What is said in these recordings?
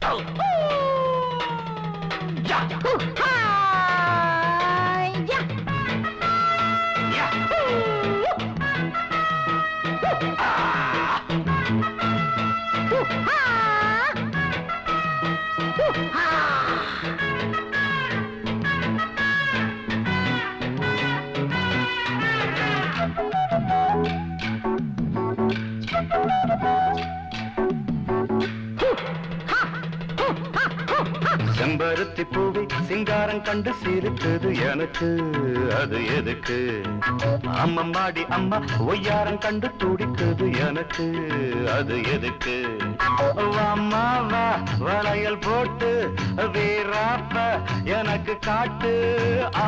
செம்பருத்தி பூவை சிங்காரம் கண்டு சிரித்தது எனக்கு அது எதுக்கு அம்மம்மாடி அம்மா ஒய்யாரம் கண்டு துடித்தது எனக்கு அது எதுக்கு அம்மா வா வளையல் போட்டு வீராப்ப எனக்கு காட்டு ஆ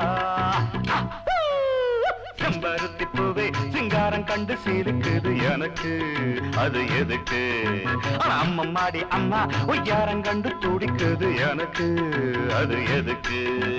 செம்பருத்தி பூவே சிங்காரம் கண்டு சிரிக்குது எனக்கு அது எதுக்கு அம்மம்மாடி அம்மா ஒய்யாரம் கண்டு துடிக்குது எனக்கு அது எதுக்கு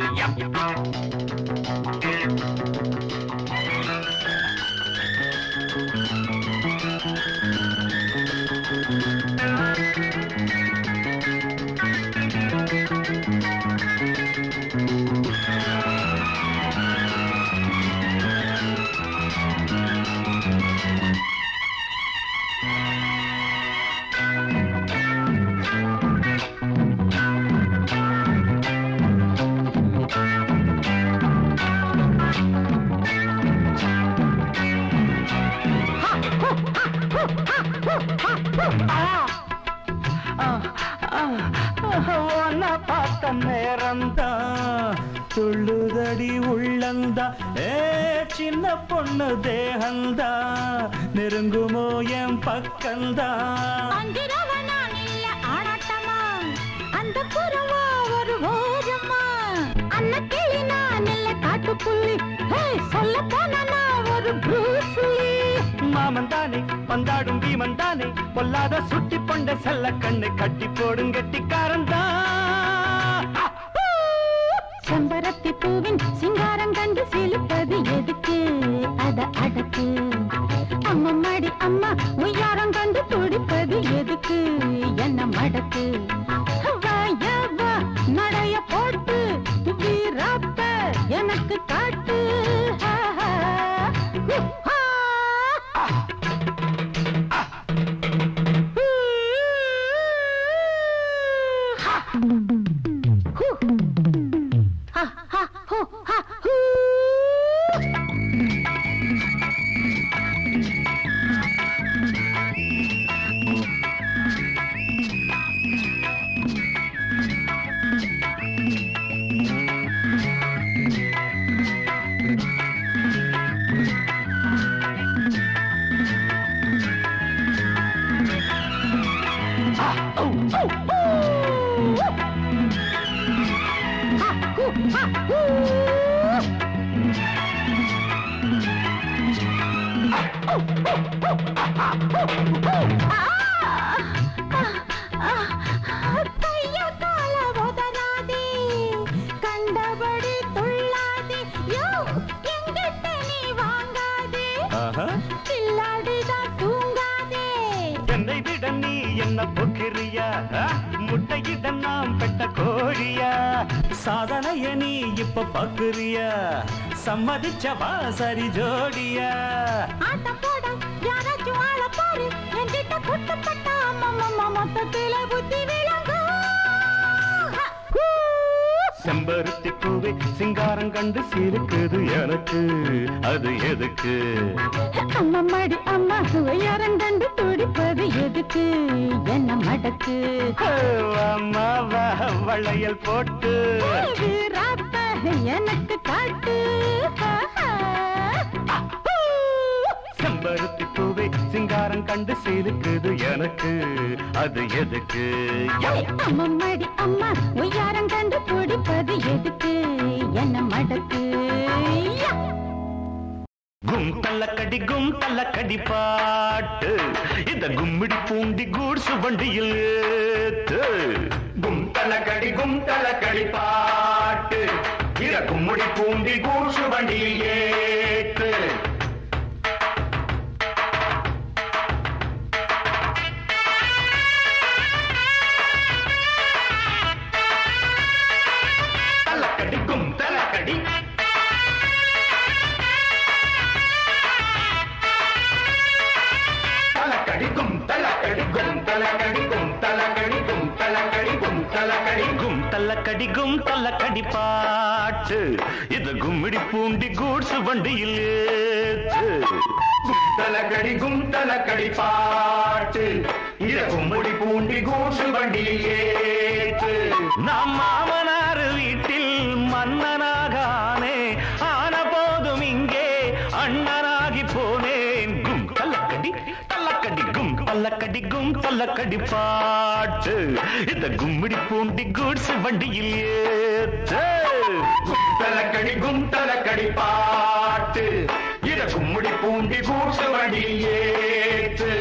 உன்னை பார்த்த நேரம்தான் துள்ளுதடி உள்ளந்தா ஏ சின்ன பொண்ணு தேகந்தா நெருங்குமோ என் பக்கம்தான் அஞ்சிரவ நான் இல்ல ஆடாட்டமா அந்த புறமா ஒரு ஓரமா அன்ன கிளி நான் இல்ல காட்டுப்புள்ளி ஹே, சொல்ல போனா நான் ஒரு ப்ரூஸ்லி மாமன் தானே வந்தாடும் பீமன் தானே பொல்லாத சுட்டி பொண்ட செல்ல கண்ணு கட்டி போடும் கெட்டிக்காரன் தான் செம்பருத்தி பூவின் சிங்காரம் கண்டு சிலிப்பது எதுக்கு அத அடக்கு அம்மம்மாடி அம்மா உய்யாரம் கண்டு துடிப்பது எதுக்கு என்ன மடக்கு வாய வா, நடைய போட்டு வீராப்ப எனக்கு காட்டு ஹா, ஹா. ஹு, ஹா. ஹூ. Ha ha ho ha hoo. Ha hoo ha hoo. கைய கால உதறாதே கண்டபடி துள்ளாதே யோ எங்கிட்ட நீ வாங்காதே கில்லாடிதான் தூங்காதே என்னை விட நீ என்ன பொக்கிறியா முட்டையிட நாம் பெட்ட கோழியா சாதனைய நீ இப்ப பாக்குறியா சம்மதிச்சவா சரி ஜோடியா ஆட்டம் போட யாராச்சும் ஆள பாரு என்கிட்ட குட்டப்பட்ட அம்மம்மா மொத்தத்தில புத்தி விளங்கும் செம்பருத்தி பூவை சிங்காரம் கண்டு சிரிக்குது எனக்கு அது எதுக்கு அம்மம்மாடி அம்மா உயரங்கண்டு துடிப்பது எதுக்கு என்ன மடக்கு அம்மா வா, வளையல் போட்டு வீராப்ப எனக்கு காட்டு செம்பருத்தி பூவை சிங்காரம் கண்டு சிரிக்குது எனக்கு அது எதுக்கு அம்மம்மாடி அம்மா உயரங்கண்டு துடிப்பது எதுக்கு என்ன மடக்கு யா! கும் தள்ளக்கடி கும் தள்ளக்கடி பாட்டு இந்த கும்மிடி பூண்டி கூட்ஸ் வண்டியில் ஏத்து கும் தள்ளக்கடி கும் தள்ளக்கடி பாட்டு இத கும்மிடி பூண்டி கூட்ஸ் வண்டியில் ஏத்து தள்ளக்கடிக்கும் தள்ளக்கடி பாட்டு இது கும்மிடி பூண்டி கூட்ஸ் வண்டியில் ஏத்து குந்தலக்கடி குந்தலக்கடி பாட்டு இத கும்படி பூண்டி கூசு வண்டியில் ஏற்று நம் மாமனார் வீட்டில் மன்னனாகானே ஆன போதும் இங்கே அண்ணனாகி போனேன் கும் தள்ளக்கடி தள்ளக்கடி கும் தள்ளக்கடி கும் தள்ளக்கடி பாட்டு இந்த கும்மிடி பூண்டி கூட்ஸ் வண்டியில் ஏத்து குந்தலக்கடி குந்தலக்கடி பாட்டு இத கும்படி பூண்டி கூசு வண்டியில் ஏற்று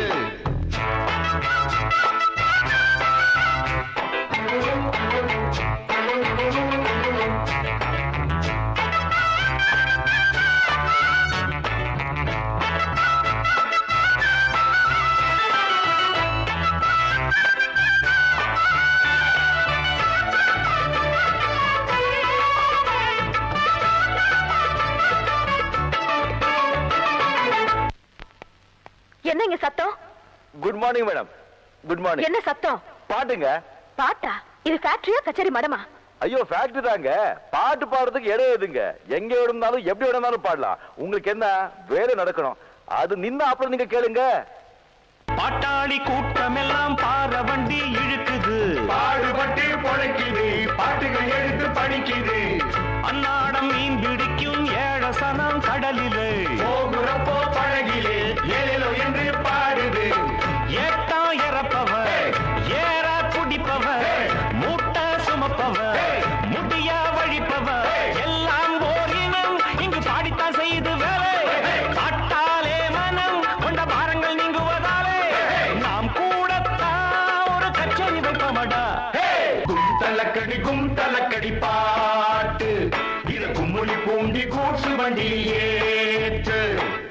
என்னங்க சத்தம் good morning madam good morning என்ன சத்தம் பாட்டுங்க பாட்டா இது ஃபேக்டரியா கச்சேரி மடமா ஐயோ ஃபேக்டரி தாங்க பாட்டு பாடுறதுக்கு இடம் எதுங்க எங்க இடம்னாலும் எப்படி இடம்னாலும் பாடலாம் உங்களுக்கு என்ன வேலை நடக்கணும் அது நின்னு அப்புறம் நீங்க கேளுங்க பாட்டாளி கூட்டமெல்லாம் பாற வண்டி இழுக்குது பாடுபட்டு பொழைக்குது பாட்டுகள் எடுத்து படிக்குது அன்னாடம் மீன் பிடிக்கும் ஏழசனம் கடலிலே போகுறப்போ பழகிலே ஏழோ என்று பாடுது ஏத்தா இறப்பவன் ஏற குடிப்பவன் மூட்டை சுமப்பவன் முடிய வழிப்பவன் எல்லாம் போரினம் இங்கு பாடித்தான் செய்து வேலை பாட்டாலே மனம் கொண்ட பாரங்கள் நீங்குவதாலே நாம் கூடத்தான் ஒரு கச்சேரி வைப்பமடா குந்தலக்கடி குந்தலக்கடி பாட்டு இது கும்முடி பூண்டி கூசு வண்டியில் ஏற்று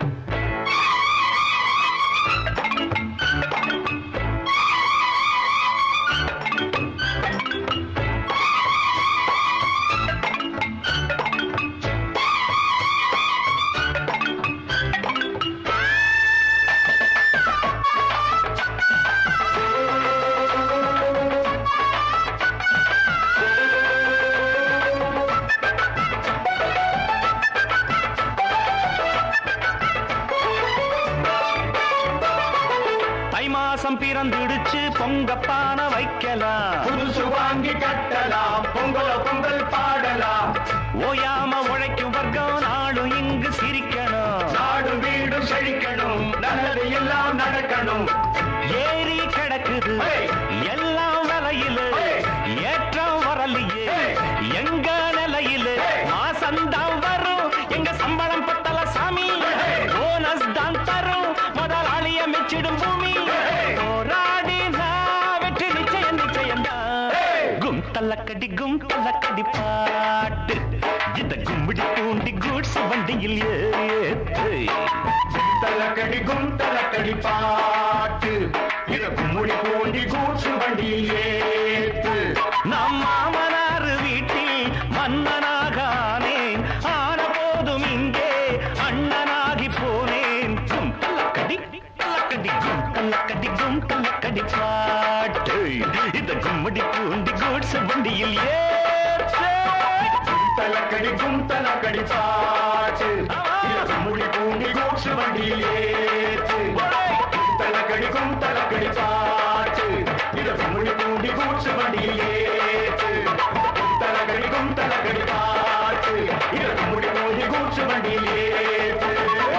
தை மாசம் பிறந்துடுச்சு பொங்கப்பான வைக்கலாம் புதுசு வாங்கி கட்டலாம் பொங்கல பொங்கல் பாடலாம் ஓயாம உழைக்கும் வர்க்கம் நாடும் இங்கு சிரிக்கணும் நாடு வீடு செழிக்கணும் நல்லது எல்லாம் நடக்கணும் ஏறி கிடக்குது Hey! எல்லாம் விலையில Hey! ஏற்றம் வரலையே Hey! எங்க நிலையில Hey! மாசம்தான் வரும் எங்க சம்பளம் பத்தல சாமி Hey! போனஸ் தான் தரும் முதலாளிய மெச்சிடும் பூமி Hey! போராடி நான் வெற்றி நிச்சயம் நிச்சயம் Hey! கும் தள்ளக்கடி கும் தள்ளக்கடி பாட்டு இந்த கும்பிடி பூண்டி கூட்ஸ் வண்டியில் ஏத்து தலக்கடி குந்தலக்கடி பாட்டு இது கும்முடி பூண்டி கூசு வண்டியில் ஏற்று நம் மாமனார் வீட்டில் மன்னனாகானேன் ஆன போதும் இங்கே அண்ணனாகி போனேன் கும் தள்ளக்கடி தள்ளக்கடி கும் தள்ளக்கடி கும் தள்ளக்கடி பாட்டு இந்த கும்மடி பூண்டி கூட்ஸ் வண்டியில் ஏற்று தலக்கடி குந்தலக்கடி பாட்டு இது கும்முடி பூண்டி கூசு வண்டியில் ஏற்று தலக்கடி குந்தலக்கடி பாட்டு இது கும்முடி பூண்டி கூசு வண்டியில் ஏற்று தலக்கடி குந்தலக்கடி பாட்டு இது கும்முடி பூண்டி கூசு வண்டியில் ஏற்று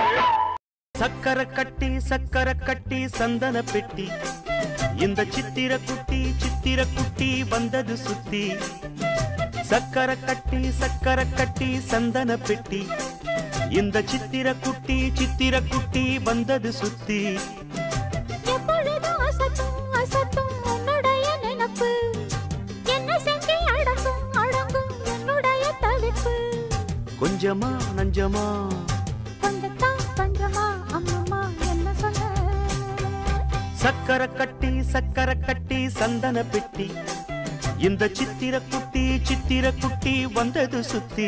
சக்கர கட்டி சக்கர கட்டி சந்தன பெட்டி இந்த சித்திர குட்டி சித்திர குட்டி வந்தது சுத்தி சக்கர கட்டி சக்கர கட்டி சந்தன பெட்டி இந்த சித்திர குட்டி சித்திர குட்டி வந்தது சுத்தி எப்பொழுதும் அசத்தும் அசத்தும் உன்னுடைய நினப்பு என்ன செஞ்சு அடங்கும் அடங்கும் என்னுடைய தவிப்பு கொஞ்சமா நஞ்சமா கொஞ்சத்தான் பஞ்சமா அம்மம்மா என்ன சொன்ன சக்கர கட்டி சக்கர கட்டி சந்தன பெட்டி இந்த சித்திர குட்டி சித்திர குட்டி வந்தது சுத்தி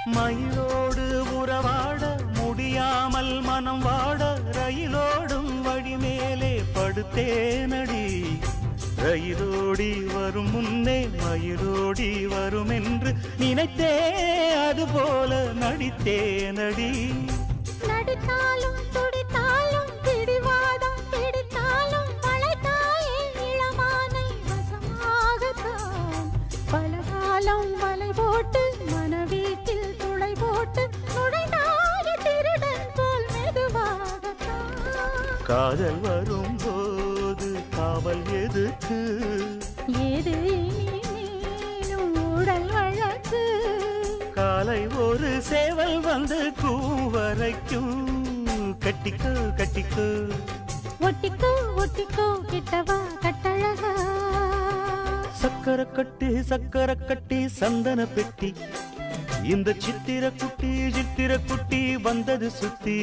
மயிலோடு உறவாட முடியாமல் மனம் வாட ரயிலோடும் வழி மேலே படுத்தேனடி ரயிலோடி வரும் முன்னே மயிலோடி வரும் என்று நினைத்தே அதுபோல நடித்தேனடி நடித்தாலும் துடித்தாலும் பிடிவாதம் பிடித்தாலும் வளைத்தாயே இளமானை வசமாகத்தான் பலகாலம் வலை போட்டு மனவீட்டில் துளை போட்டு நுழைந்தாய திருடன் போல் மெதுவாகத்தான் காதல் வரும்போது காவல் எதுக்கு ஏது இனி நீனும் உடல் வழக்கு காலை ஒரு சேவல் வந்து கூவரைக்கும் கட்டிக்கோ கட்டிக்கோ ஒட்டிக்கோ ஒட்டிக்கோ கிட்டவா கட்டழகா சக்கர கட்டி சக்கர கட்டி சந்தன பெட்டி இந்த சித்திர குட்டி சித்திர குட்டி வந்தது சுத்தி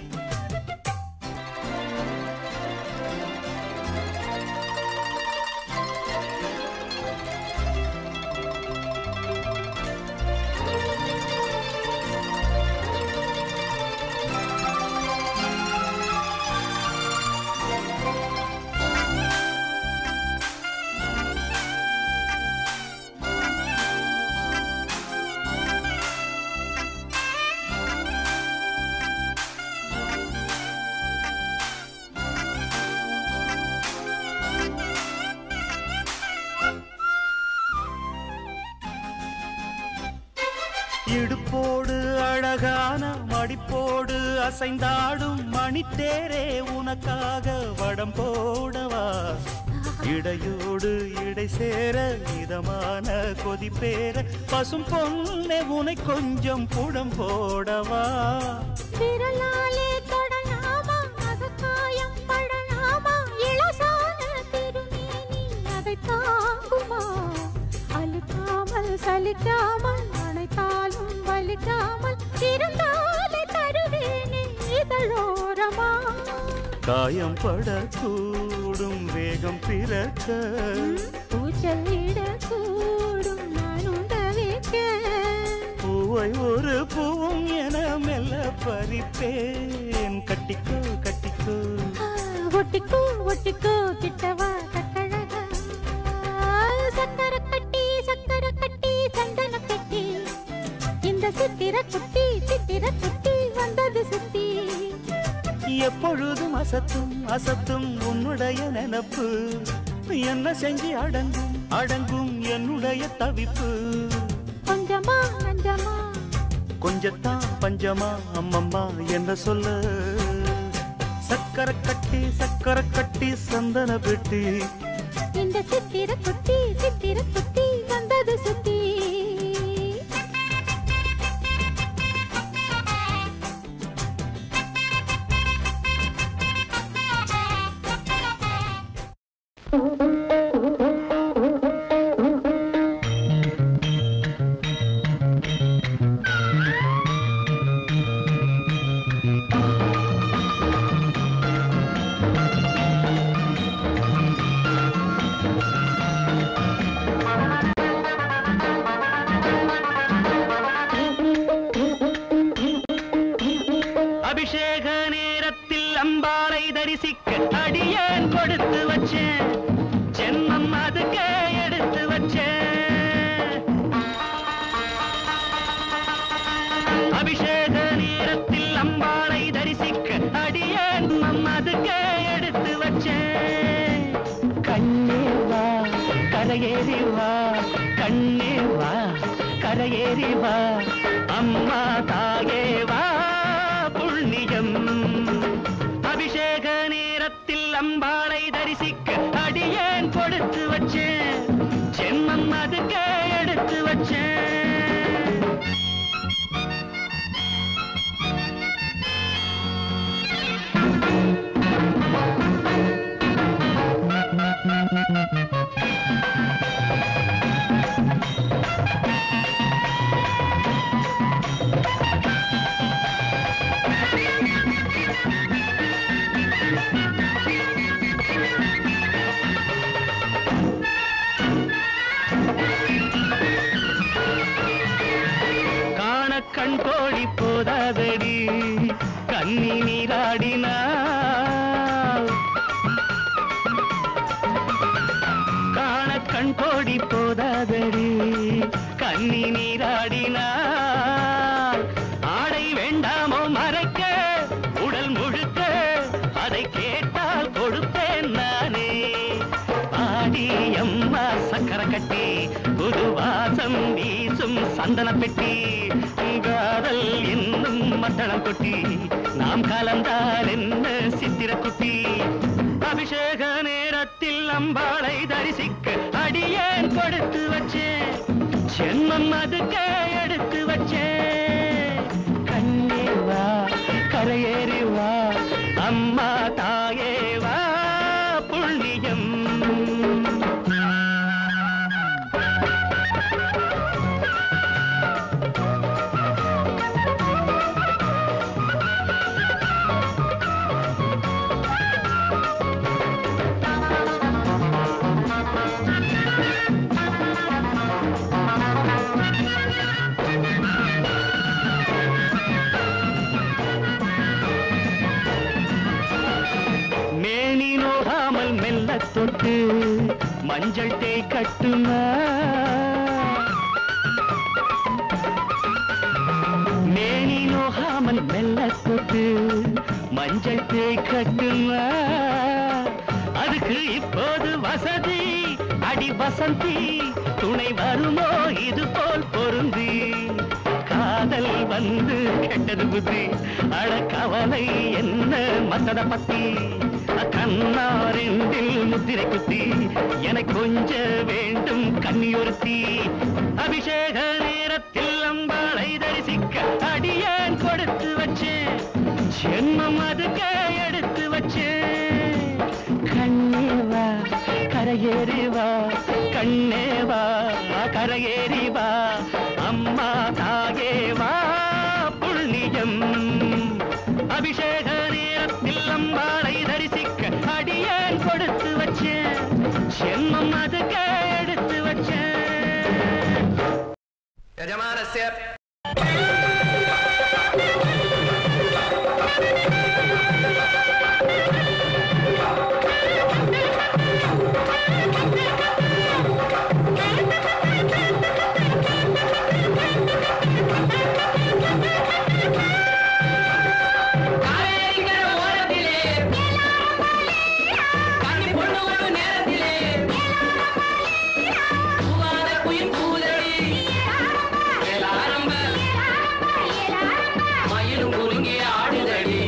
இடுப்போடு அழகான மடிப்போடு அசைந்தாடும் மணித்தேரே உனக்காக வடம் போடவா இடையோடு இடை சேர இதமான கொதிப்பேர பசும் பொண்ணே உனை கொஞ்சம் புடம் போடவா விரலாலே தொடலாமா அகக்காயம் படலாமா இளசான திருமேனி அதை தாங்குமா அழுக்காமல் சலிக்காமல் அணைத்தாலும் வலிக்காமல் இருந்தாலே தருவேனே இதழோரமா காயம் படக்கூடும் வேகம் பிறக்க பூச்சல் விடக்கூடும் நானும் தவிக்க பூவை ஒரு பூவும் என மெல்ல பறிப்பேன் கட்டிக்கோ கட்டிக்கோ ஒட்டிக்கோ ஒட்டிக்கோ கிட்டவா கட்டழகா சக்கர கட்டி சக்கர கட்டி சந்தன கட்டி இந்த சித்திர குட்டி சித்திர குட்டி வந்தது சுத்தி எப்பொழுதும் அசத்தும் அசத்தும் உன்னுடைய நினப்பு என்ன செஞ்சு அடங்கும் அடங்கும் என்னுடைய தவிப்பு கொஞ்சமா நஞ்சமா கொஞ்சத்தான் பஞ்சமா அம்மம்மா என்ன சொல்ல சக்கர கட்டி சக்கர கட்டி சந்தன பெட்டி இந்த சித்திர குட்டி சித்திர குட்டி வந்தது சுத்தி அபிஷேக நேரத்தில் அம்பாளை தரிசிக்க அடியேன் கொடுத்து வச்சேன் ஜென்மம் அதுக்கே எடுத்து வச்சேன் அபிஷேக நேரத்தில் அம்பாளை தரிசிக்க அடியேன் நம் அதுக்கே எடுத்து வச்சேன் கண்ணே வா கரையேறி வா கண்ணே வா கரையேறி வா அம்மா தாயே வா புண்ணியம் அபிஷேக நேரத்தில் அம்பாளை தரிசிக்க அடியேன் கொடுத்து வச்சேன் ஜென்மம் அதுக்கே எடுத்து வச்சேன் கண் கோடி போதாதடி கண்ணி நீராடினாள் காண கண் கோடி போதாதடி கண்ணி நீராடினாள் ஆடை வேண்டாமோ மறைக்க உடல் முழுக்க அதை கேட்டால் கொடுப்பேன் நானே ஆடி அம்மா சக்கர கட்டி புது வாசம் வீசும் சந்தன பெட்டி காதல் என்னும் மத்தளம் கொட்டி நாம் கலந்தால் என்ன சித்திர குட்டி அபிஷேக நேரத்தில் அம்பாளை தரிசிக்க அடியேன் கொடுத்து வச்சேன் சென்மம் அதுக்கு எடுத்து வச்சேன் கண்ணே வா கரையேறி வா அம்மா தாயே வா புண்ணியம் மேனி நோகாமல் மெல்ல தொட்டு மஞ்சள் தேய் கட்டுமா மேனி நோகாமல் மெல்ல தொட்டு மஞ்சள் தேய் கட்டுமா அதுக்கு இப்போது வசதி அடி வசந்தி துணை வருமோ இது போல் பொருந்தி காதல் வந்து கெட்டது புத்தி அட கவலை என்ன மத்தத பத்தி கண்ணாரெண்டில் முத்திரை குத்தி எனக்கு கொஞ்ச வேண்டும் கன்னியொருத்தி அபிஷேக நேரத்தில் அம்பாளை தரிசிக்க அடியேன் கொடுத்து வச்சேன் ஜென்மம் அதுக்கு எடுத்து வச்சேன் கண்ணே வா கரையேறி வா கண்ணே வா கரையேறி வா அம்மா தாயே வா புண்ணியம் அபிஷேக நேரத்தில் அம்பாளை தரிசிக்க அடியேன் கொடுத்து வச்சேன் ஜென்மம் அதுக்கு எடுத்து வச்சேன் यजमानस्य காவேரிங்கிற ஓரத்திலே கன்னி பொண்ணு ஒரு நேரத்திலே பூவான குயில் பூதடி வேலாரம்ப மயிலும் குலுங்கி ஆடுதடி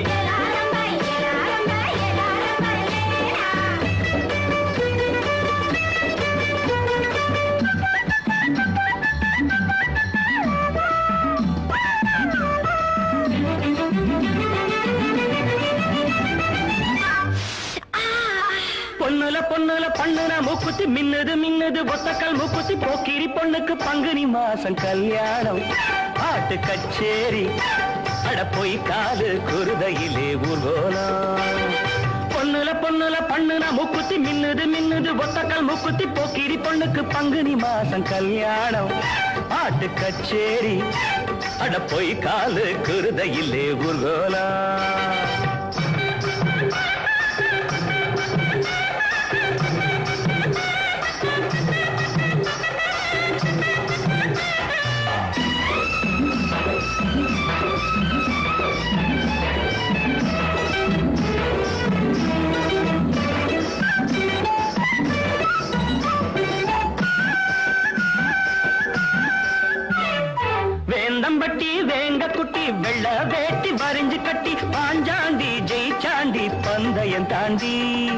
பொண்ணுல பொண்ணுல பண்ணுன மூக்குத்தி மின்னுது மின்னுது ஒத்தக்கல் மூக்குத்தி போக்கிரி பொண்ணுக்கு பங்குனி மாசம் கல்யாணம் பாட்டு கச்சேரி அட போய் காது குருதையிலே ஊர்கோலம் பொண்ணுல பொண்ணுல பண்ணுன மூக்குத்தி மின்னுது மின்னுது ஒத்தக்கல் மூக்குத்தி போக்கிரி பொண்ணுக்கு பங்குனி மாசம் கல்யாணம் பாட்டு கச்சேரி அட போய் காலு குருதையிலே ஊர்கோலம் வேந்தம்பட்டி வேங்க குட்டி வெள்ள வேட்டி வரிஞ்சு கட்டி பாஞ்சாண்டி ஜெயிச்சாண்டி பந்தயம் தாண்டி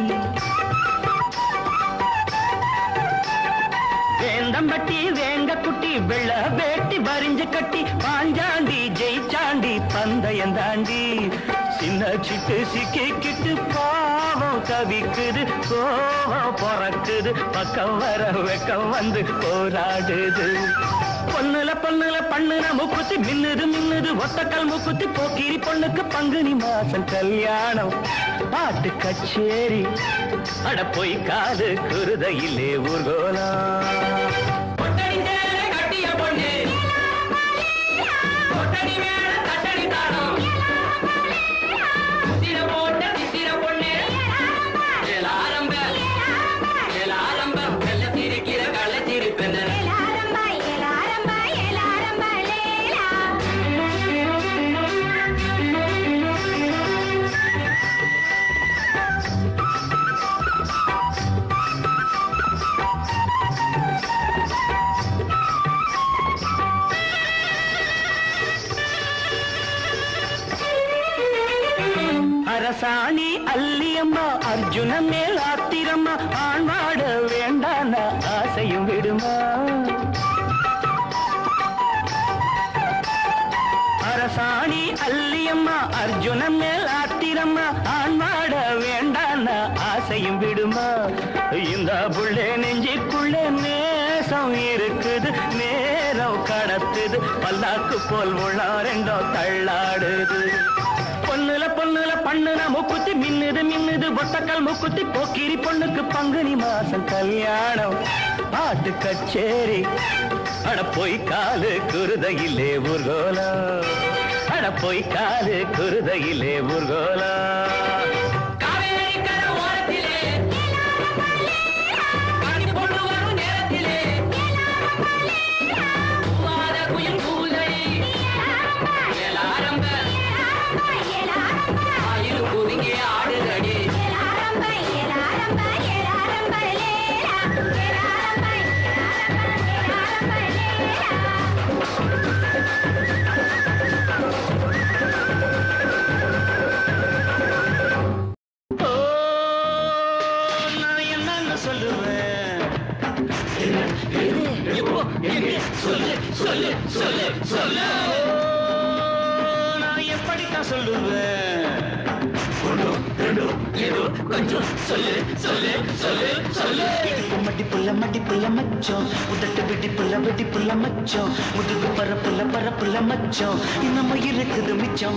வேந்தம்பட்டி வேங்க குட்டி வெள்ள வேட்டி வரிஞ்சு கட்டி பாஞ்சாண்டி ஜெயிச்சாண்டி பந்தயம் தாண்டி சின்ன சிட்டு சிக்கிக்கிட்டு பாவம் தவிக்குது கோவம் பிறக்குது பக்கம் வர வெக்கம் வந்து போராடுது பொண்ணுல பொண்ணுல பண்ணுன மூக்குத்தி மின்னுது மின்னுது ஒத்தக்கல் மூக்குத்தி போக்கிரி பொண்ணுக்கு பங்குனி மாசம் கல்யாணம் பாட்டு கச்சேரி அட போய் காது குருதையிலே ஊர்கோலாம் கொட்டடி சேலை கட்டிய பொண்ணு கொட்டடி அரசாணி அல்லியம்மா அர்ஜுன மேல் ஆத்திரம்மா ஆண்பாட வேண்டான ஆசையும் விடுமா அரசாணி அல்லியம்மா அர்ஜுன மேல் ஆத்திரம்மா ஆண்பாட வேண்டான ஆசையும் விடுமா இந்த புள்ளே நெஞ்சிக்குள்ளே நேசம் இருக்குது நேரம் கடத்துது பல்லாக்கு போல் உள்ள ரெண்டோ தள்ளாடுது பொண்ணுல பொண்ணுல பண்ணுன மூக்குத்தி மின்னுது மின்னுது ஒத்தக்கல் மூக்குத்தி போக்கிரி பொண்ணுக்கு பங்குனி மாசம் கல்யாணம் பாட்டு கச்சேரி அட போய் காலு குருதையிலே ஊர்கோலம் அட போய் காலு குருதையிலே ஊர்கோலம் காவேரி கரை ஓரத்திலே காட்சி கொண்டு வரும் நேரத்திலே பூவாத குயில் கூதடி ஏலாரம்ப ஆயிரம் குறுங்கே ஆடுதடி ஓ, நான் என்னன்னு சொல்லுவேன் எப்போ எங்க சொல்லு சொல்லு சொல்லு சொல்லு ஓ, நான் எப்படித்தான் சொல்லுவேன் கொஞ்சம் சொல்லு சொல்லு சொல்லு சொல்லு இடுப்பு மடிப்புள்ள மடிப்புள்ள மச்சம் உதட்டு வெடிப்புள்ள வெடிப்புள்ள மச்சம் முதுகு பரப்புள்ள பரப்புள்ள மச்சம் இன்னமும் இருக்குது மிச்சம்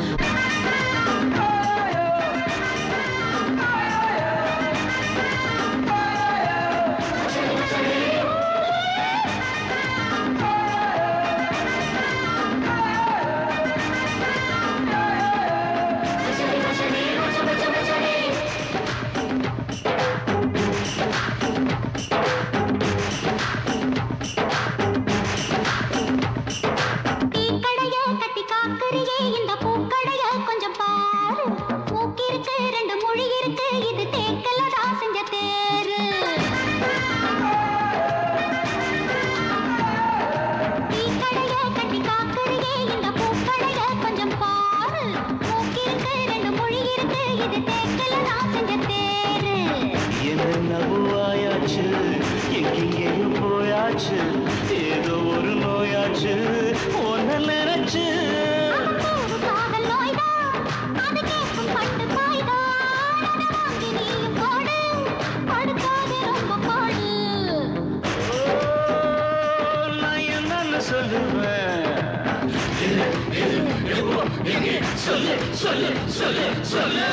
டீக்கடைய கட்டி காக்கறியே இந்த பூக்கடைய கொஞ்சம் பாரு மூக்கிருக்கு ரெண்டு மொழி இருக்கு இது தேக்கல தான் செஞ்ச தேரு டீக்கடைய கட்டி காக்கறியே இந்த பூக்கடைய கொஞ்சம் பாரு மூக்கிருக்கு ரெண்டு மொழி இருக்கு இது தேக்கல தான் செஞ்ச தேரு என்னென்னவோ ஆயாச்சு எங்கெங்கேயோ போயாச்சு ஏதோ ஒரு நோயாச்சு ஒன்ன நினைச்சு ஒரு காதல் நோய்தான் அது கேட்கும் பட்டு பாய்தான் அதை வாங்கி நீயும் போடு கொடுக்காது ரொம்ப பாடு ஓ, நான் என்னன்னு சொல்லுவேன் சொல்லு சொல்லு சொல்லு சொல்லு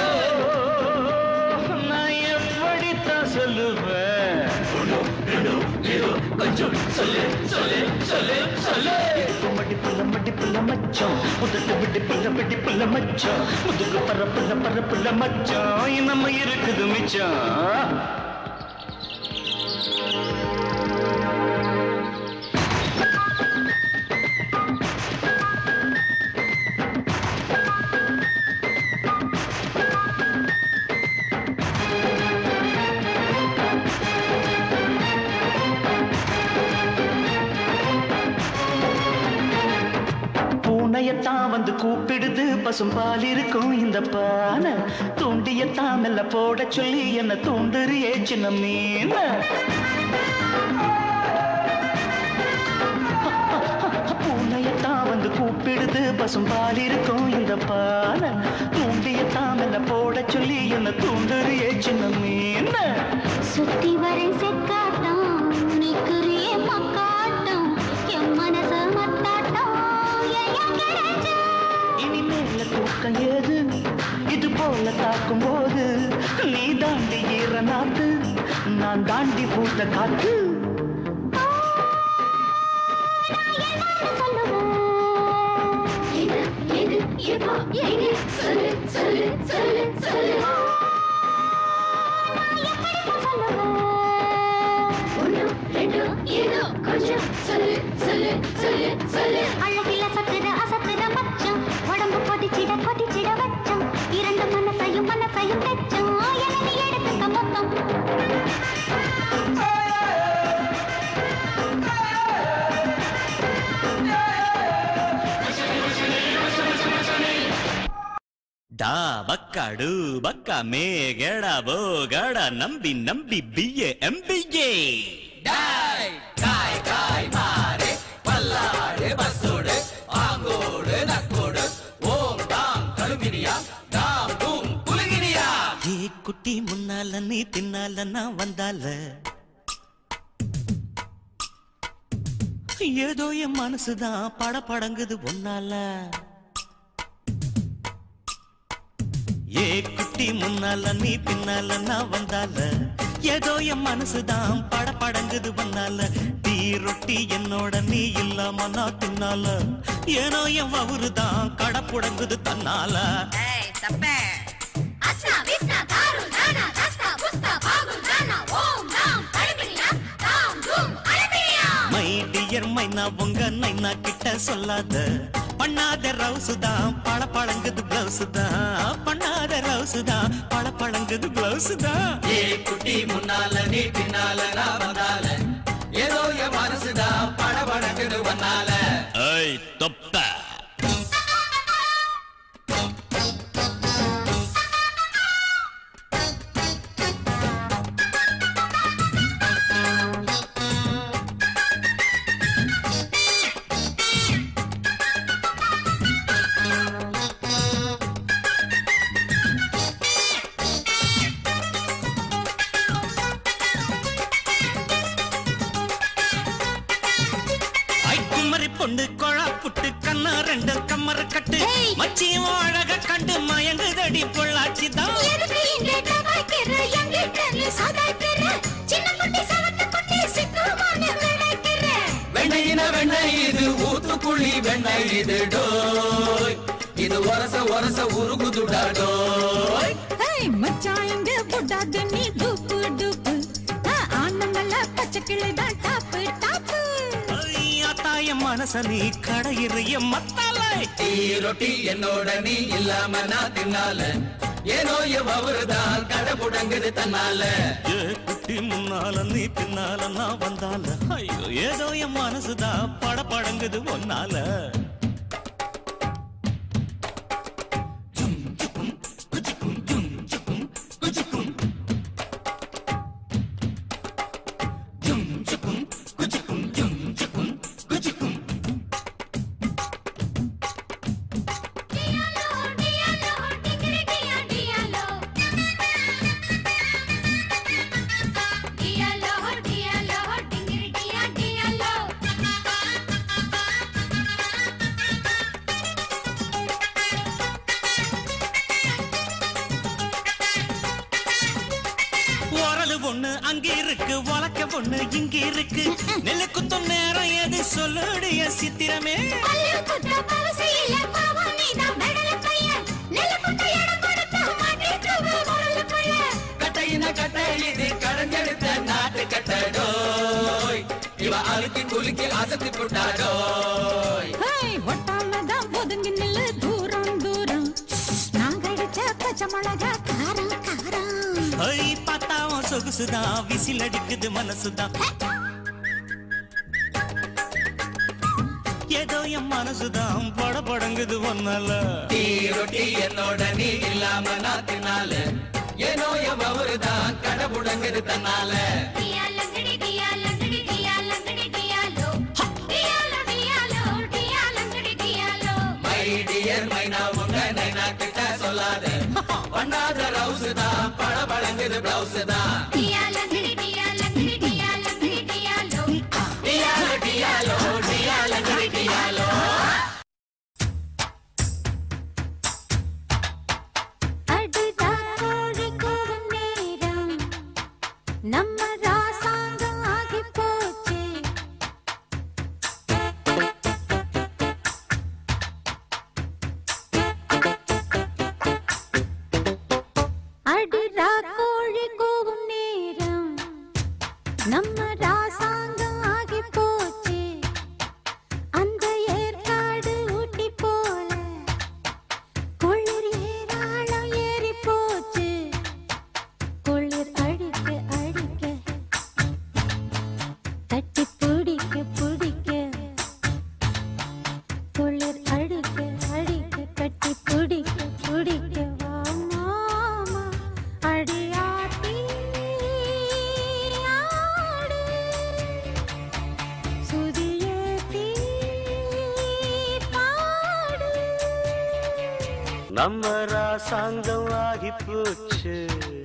நான் எப்படித்தான் சொல்லுவேன் கொஞ்சம் சொல்லு சொல்லு சொல்லு சொல்லு இடுப்பு மடிப்புள்ள மடிப்புள்ள மச்சம் உதட்டு வெடிப்புள்ள வெடிப்புள்ள மச்சம் முதுகு பரப்புள்ள பரப்புள்ள மச்சம் நம்ம இருக்குது மிச்சம் பூனையத்தான் வந்து கூப்பிடுது பசும்பால் இருக்கும் இந்த பானை தூண்டியத்தான் மெல்ல போட சொல்லி என்ன தூண்டுறியே சின்ன மீன பூனையத்தான் வந்து கூப்பிடுது பசும்பால் இருக்கும் இந்த பானை தூண்டியத்தான் மெல்ல போட சொல்லி என்ன தூண்டுறியே சின்ன மீன சுத்தி வரேன் செக்காட்டம் நிக்கிறியே மக்காட்டம் என் மனச மத்தாட்டம் ஏயா கிடைச்சு இனிமேல தூக்கம் ஏது இது போல தாக்கும் போது நீ தாண்டி ஈர நாத்து நான் தாண்டி பூத்த காத்து அழகில சத்துத அசத்துத மச்சம் உடம்பு கொதிச்சிட கொதிச்சிட வச்சம் இரண்டு மனசையும் மனசையும் தெச்சம் என நீ எடுத்துக்க மொத்தம் தா பக்காடு பக்கா மே கேடா போ கேடா நம்பி நம்பி பிஏ எம்பிஏ டாய் காய் காய் மாறே பல்லாடு பஸ்ஸோடு ஆங்கோடு நக்கோடு ஓம் தாம் கழுமினியா தாம் தூம் குலுங்கினியா ஏ குட்டி முன்னால நீ பின்னால நான் வந்தால ஏதோ என் மனசுதான் பட படங்குது ஒன்னால ஏ குட்டி முன்னால நீ பின்னால நான் வந்தால ஏதோ என் மனசுதான் பட படங்குது ஒன்னால டீ ரொட்டி என்னோட நீ இல்லாம நான் தின்னால ஏனோ என் வவுறுதான் கடை புடங்குது தன்னால ஏய் தப்பே அஸ்னா விஸ்னா தாரு நானா தஸ்தா புஸ்தா பாகு நானா ஓம் நாம் அழகிரியா தாம் தூம் அழகிரியா மை டியர் மைனா உங்க நைனா கிட்ட சொல்லாத பண்ணாத ரவுசு தான் பழ பழங்குது பிளவுஸ் தான் பண்ணாத ரவுசு தான் பழ பழங்குது பிளவுஸ் தான் ஏ குட்டி முன்னால நீ பின்னால நான் வந்தால ஏதோ என் மனசுதான் படபடக்குது வந்தால ஐய் தொப்ப ஐ குமரி பொண்ணு கொழா புட்டு கண்ணா ரெண்டு கம்மர கட்டு ஏய். மச்சியும் அழக கண்டு மயங்குதடி பொள்ளாச்சி தான் எதுக்கு இங்கே கவாய்க்கிற எங்கிட்ட நீ சதாய்க்கிற சின்ன குட்டி சவத்த குட்டி சிக்குமான விளைக்கிற வெண்ணையின வெண்ணெய் இது ஊத்துக்குழி வெண்ணெய் இது டோய் இது ஒரச ஒரச உருகுதுடா டோய் ஏய் மச்சான் இங்க போடாத நீ டூப்பு டூப்பு ஆனமல்ல பச்சை கிளிதான் டாப்பு டாப்பு ஐயா தாய மனச நீ கடையிறைய மத்தாலை டீ ரொட்டி என்னோட நீ இல்லாம நான் தின்னால ஏனோ என் அவருதான் கடை புடங்குது தன்னால ஏ குட்டி முன்னால நீ பின்னால நான் வந்தால ஐயோ ஏதோ என் மனசுதான் பட படங்குது ஒன்னால டியாலோ டியாலோ டிங்கிரி டியா டியாலோ டியாலோ டியாலோ டிங்கிரி டியா டியாலோ உரலு ஒண்ணு அங்க இருக்கு உலக்க ஒண்ணு இங்க இருக்கு நெல்லு குத்தும் நேரம் எது சொல்லுடைய சித்திரமே பல்லு குத்த பவசையில பாவம் நீதான் மெடல பையன் நெல்லு குத்த இடம் கொடுத்த மாட்டேங்குது முரல பையன் கட்டையின கட்டை இது கடைஞ்செடுத்த நாட்டு கட்டடோய் இவ அழுத்தி குலுக்கி அசத்தி புட்டாடோய் ஹேய் ஒட்டாமதான் ஒதுங்கி நில்லு தூரம் தூரம் நாங்க அடிச்ச பச்சை மிளகா காரம் காரம் ஐ பார்த்தாவும் சொகுசுதான் விசில் அடிக்குது மனசுதான் ஏதோ என் மனசுதான் பட படங்குது ஒன்னால டீ ரொட்டி என்னோட நீ இல்லாம நான் தின்னால ஏனோ என் அவருதான் கடை புடங்குது தன்னால டியாலங்கடி டியாலங்கடி டியாலங்கடி டியாலோ டியாலோ டியாலோ டியாலங்கடி டியாலோ மை டியர் மைனா உங்க நைனா கிட்ட சொல்லாத பண்ணாத ரவுஸ் தான் பட பழங்குது பிளவுஸ் தான் டியாலங்கடி டியாலங்கடி டியாலங்கடி டியாலோ டியாலோ டியாலோ டியாலங்கடி டியாலோ அடிதா கோழி கூவும் நேரம் நம்ம ராசாங்கம் ஆகி போச்சு அடிரா கோழி கூவும் நேரம் நம்ம ராசாங்கம் ஆகி போச்சு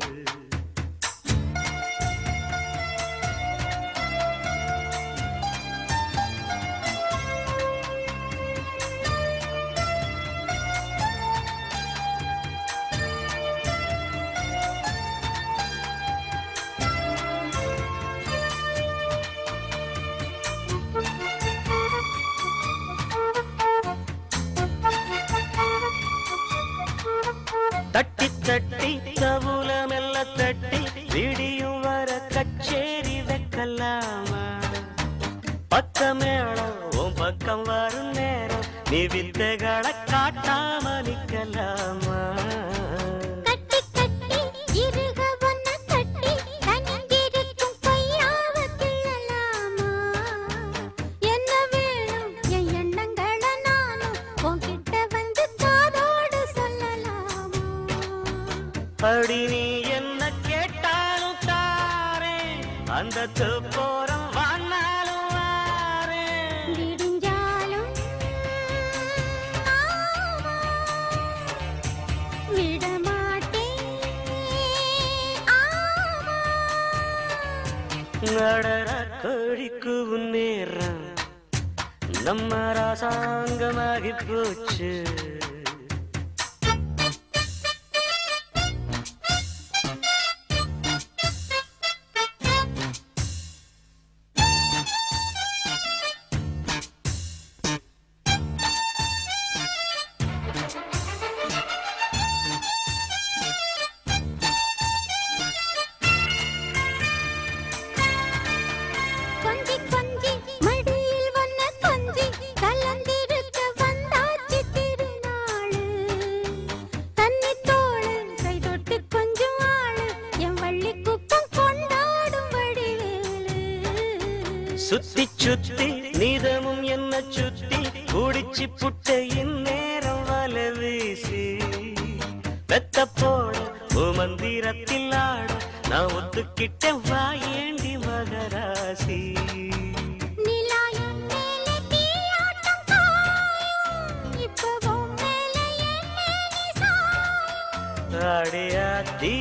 தட்டி தட்டி கவுல மெல்ல தட்டி விடியும் வர கச்சேரி வைக்கலாமா பக்கமேளம் உன் பக்கம் வரும் நேரம் நீ வித்தைகளை காட்டாம நிக்கலாமா கட்டி கட்டி இருக ஒன்ன கட்டி தனிந்திருக்கும் கையாவ கிள்ளலாமா என்ன வேணும் என் எண்ணங்களை நானும் உன்கிட்ட வந்து காதோடு சொல்லலாமா அடி நீ என்ன கேட்டாலும் தாரேன் அந்த போறம் வானாலும் வாரேன் விடிஞ்சாலும் ஆமா, விடமாட்டேன் ஆமா நடர கோழிக்கு நேரம் நம்ம ராசாங்கமாகி போச்சு கொஞ்சி கொஞ்சி மடியில் வந்த கொஞ்சி கலந்திருக்க வந்தாச்சு திருநாளு தண்ணி தோளு கை தொட்டு கொஞ்சம் ஆளு என் வள்ளி குப்பம் கொண்டாடும் வடிவேலு சுத்தி சுத்தி நீதமும் என்ன சுத்தி குடிச்சு புட்ட இந்நேரம் வல வீசி வெத்த போட மந்திரத்தில் ஆட நான் ஒத்துக்கிட்ட வாயேண்டி மகராசி நிலாயின் மேலே தீயாட்டம் காயும் இப்பவும் மேலே என் மேனி சாயும் ஆடியாத்தி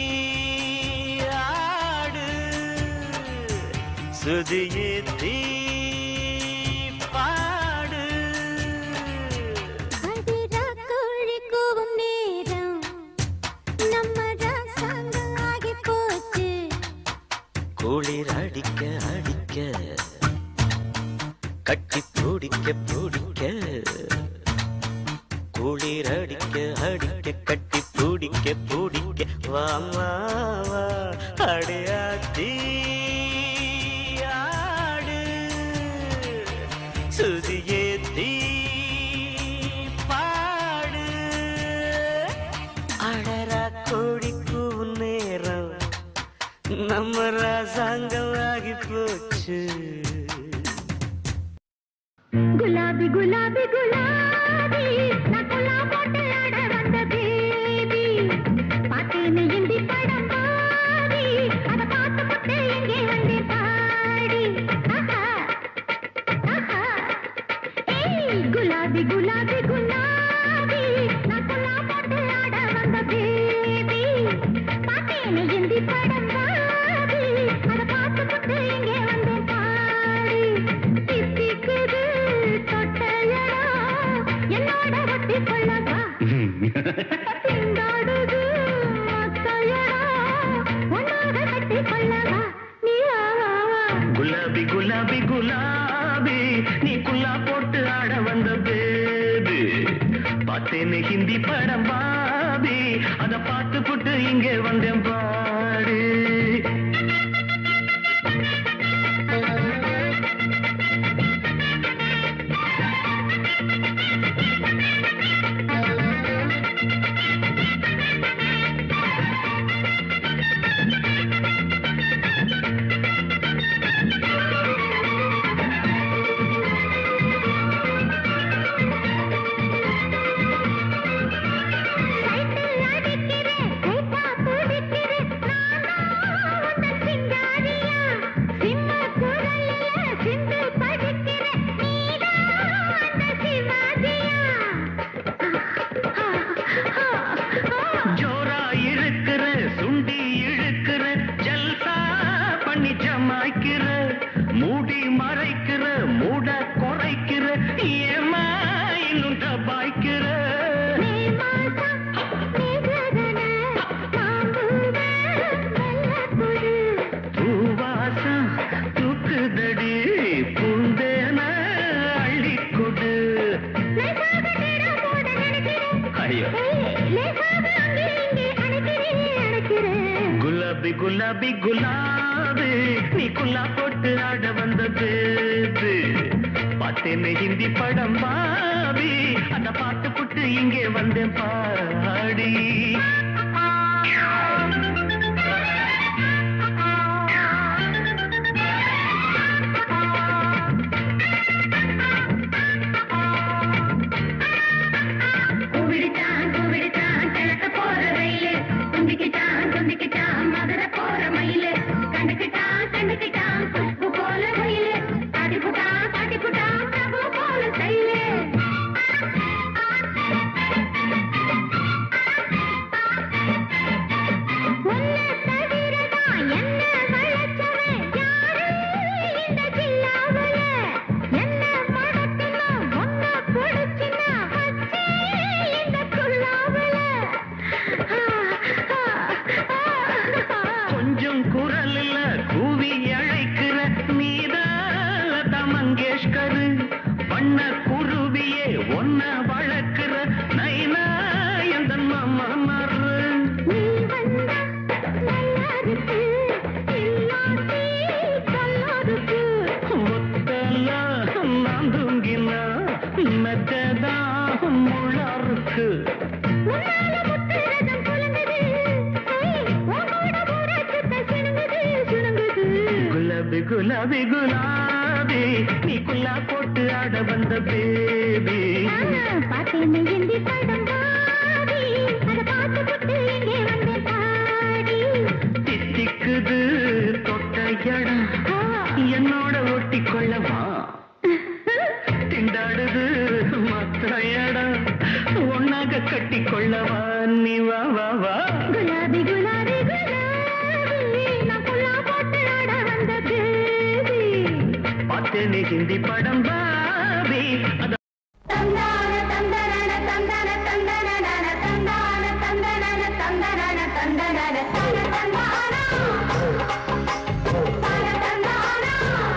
ஆடு சுதியேத்தி பாடு அதிரா கோழி கூவும் நேரம் நம்ம ராசாங்கம் ஆகி போச்சு குளிர் அடிக்க அடிக்க கட்டி பிடிக்க பிடிக்க குளிர் அடிக்க அடிக்க கட்டி பிடிக்க பிடிக்க வாமா வா அடியாத்தி ஆடு சுதியேத்தி பாடு அடரா கோழிக்கு நேரம் நம்ம ராசாங்கம் ஆகி போச்சு குலாபி குலாபி குலாபி நான் குலா போட்டு ஆட வந்த பேபி பார்த்தேன்னு இந்தி படம் பாடி அதை பார்த்து புட்டு எங்கே வந்து பாடி ஆஹா ஆஹா ஏய் குலாபி குலாபி குலாபி நான் குலா போட்டு ஆட வந்த பேபி பார்த்தேன்னு இந்தி படம் பாடி அதை பார்த்து புட்டு எங்கே வந்து பாடி தித்திக்குது தொட்டையடா என்னோட ஒட்டி கொள்ளவா திண்டாடுது மத்தையடா உன்னோட கட்டி கொள்ளவா நீ வா வா வா குலாபி குலாபி குலாபி நீ குல்லா போட்டு ஆட வந்த பேபி பார்த்தேன்னு ஹிந்தி படம் பாபி அத பார்த்து புட்டு இங்கே வந்தேன் பாடு சைக்கிள் அடிக்கிறேன் கைத்தா துடிக்கிறேன் குலாபி குலாபி நீ குல்லா போட்டு ஆட வந்த பேபி பார்த்தேன்னு ஹிந்தி படம் பாபி அந்த பாட்டு புட்டு இங்கே வந்தேன் பாடி கும்பிடுச்சான் கும்பிடுச்சான் கிழக்க போற ரயிலு குந்திக்கிட்டான் குந்திக்கிட்டான் மதுரை போற மயிலு கண்டுக்கிட்டான் கண்டுக்கிட்டான் குஷ்பு போல மயிலு காட்டிப்புட்டான் காட்டிப்புட்டான் பிரபு போல செயலு உன்னை தவிரதான் என்ன வளர்ச்சவன் யாரு இந்த ஜில்லாவுல? என்ன மடக்குனா, உன்னை பிடிச்சுனா வச்சே இந்த குல்லாவுல. ஆ, ஆ, ஆ. கொஞ்சம் குரல் இல்ல கூவி அழைக்கிற நீதான் லதா மங்கேஷ்கர் வண்ண குருவியே ஒன்ன வளர்க்கிற நைனா எந்த மமர் நீ வந்தா நல்லா இருக்கு, இல்லாட்டி நல்லா இருக்கு. ஒத்தல நான் தூங்கினா மெத்ததா முள்ளா இருக்கு முன்னால முத்துரதம் குலுங்குது. ஏய், உன்னோட ஊராட்சத்தை சிணுங்குது, சிணுங்குது. குலாபி குலாபி குலாபி நீ குல்லா போட்டு ஆட வந்த பேபி ஆ, பார்த்தேன்னு ஹிந்தி படம் பாடி, அதை பார்த்துப்புட்டு இங்கே வந்தேன் பாடி. தித்திக்குது தொட்ட இடம் ஆ, என்னோட ஒட்டி கொள்ளவா திண்டாடுது மத்த இடம் ஒன்னாக கட்டி கொள்ளவா நீ வா வா வா குலாபி குலாபி குலாபி நான் புல்லா போட்டு ஆட வந்த பேபி பார்த்தேனே ஹிந்தி படம் பாபி அத தந்தான தந்தனன தந்தன தந்தனன தந்தான தந்தனன தந்தனன தந்தனன தன தந்தானா தன தந்தானா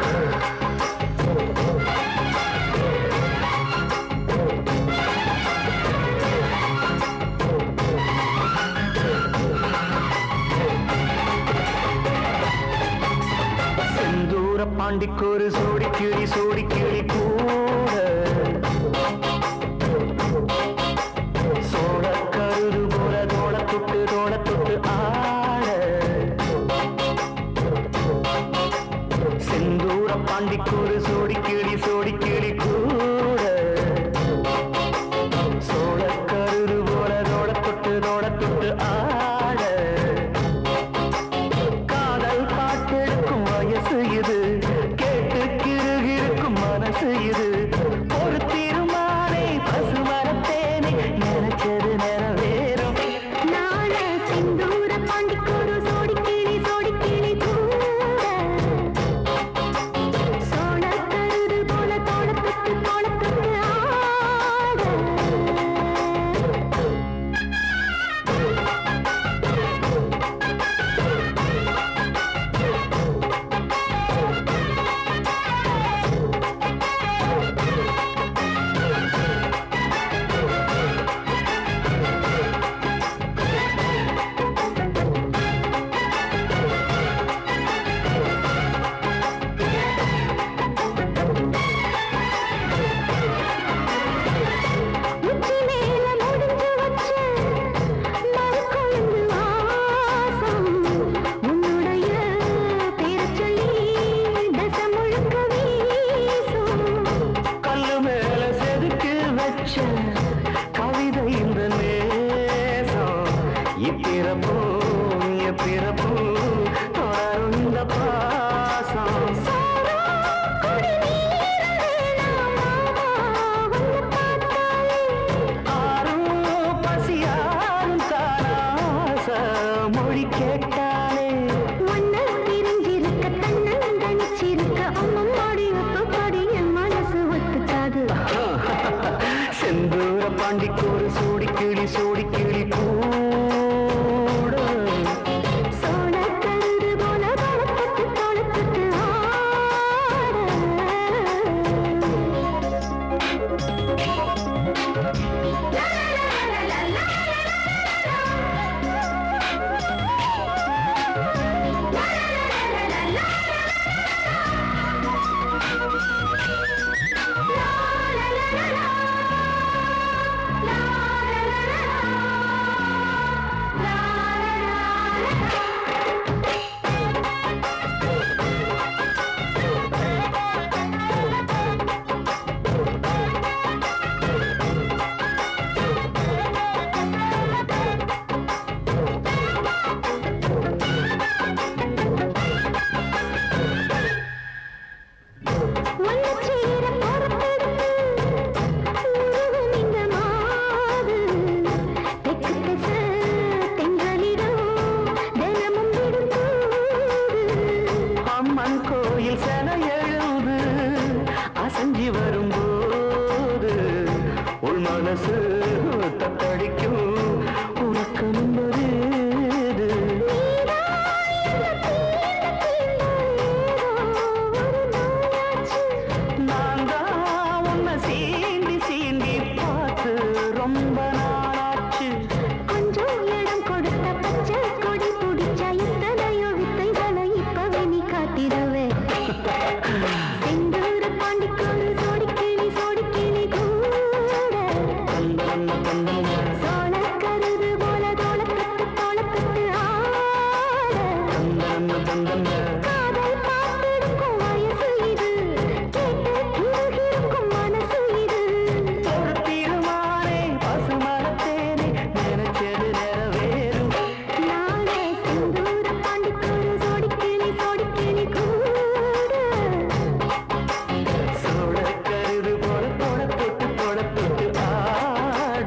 செந்தூர பாண்டிக்கொரு சோடி கிளி சோடி கிளி கூட சோழ கருது போல தோள தொட்டு தோள தொட்டு ஆட செந்தூர பாண்டிக்கொரு சோடி கிளி சோடி கிளி கூட சோழ கருது போல தோள தொட்டு தோள தொட்டு ஆட காதல் பாட்டெடுக்கும் வயசு இது கேட்டு கிருகிருக்கும் மனசு இது ஒரு தீர்மானை பசுமரத்தேனே நினைச்சது நிறைவேறும் நாள செந்தூர பாண்டிக்கோடு சோடி கிளி சோடி கிளி கூட சோழ கருது போல தோளத்துக்கு தோளத்துக்கு ஆட உச்சி மேல முடிஞ்சு வச்ச மறுக்கொழுந்து வாசம் உன்னுடைய பேரச் சொல்லி தசை முழுக்க வீசும் கல்லு மேல செதுக்கு வச்ச கவிதை இந்த நேசம் இப்பிறப்போ எப்பிறப்போ தொடரும் இந்த பாசம் ஆரும் பசியாரும் தாராச மொழி கேட்டாலே ஒன்னு பிரிஞ்சிருக்க தன்னந்தனிச்சிருக்க அம்மம்மாடி ஒத்துப்படி என் மனசு ஒத்துக்காது செந்தூர பாண்டிக்கோரு சோடி கிளி சோடி கிளி கூட சோழ கருது போல தளத்துக்கு தளத்துக்கு ஆட லா, லா, லா, லா, லா, லா, லா. மனசு தத்தடிக்கும் உறக்கமும் வருது நான் தான் உன்னை சீண்டி சீண்டி பார்த்து ரொம்ப நாளாச்சு கொஞ்சம் இடம் கொடுத்த பச்சை கொடி பிடிச்ச இத்தனையோ வித்தைகளை இப்பவே நீ காட்டிடவே செந்தூர பாண்டிக்கோடு சோடிக்கிளி சோடிக்கிளி கூட தந்தன தந்தன சோழ கருது போல தோளக்கட்டு தோளக்கட்டு ஆட தந்தன தந்தன காதல் பார்த்திருக்கும் வயசு இது கேட்டு கிருகிருக்கும் மனசு இது ஒரு தீர்மானே பசுமரத்தேனே நினைச்சது நிறைவேறும் நாளே செந்தூர பாண்டிக்கோடு சோடிக்கிளி சோடிக்கிளி கூட சோழ கருது போல தொட தொட்டு தொட தொட்டு ஆட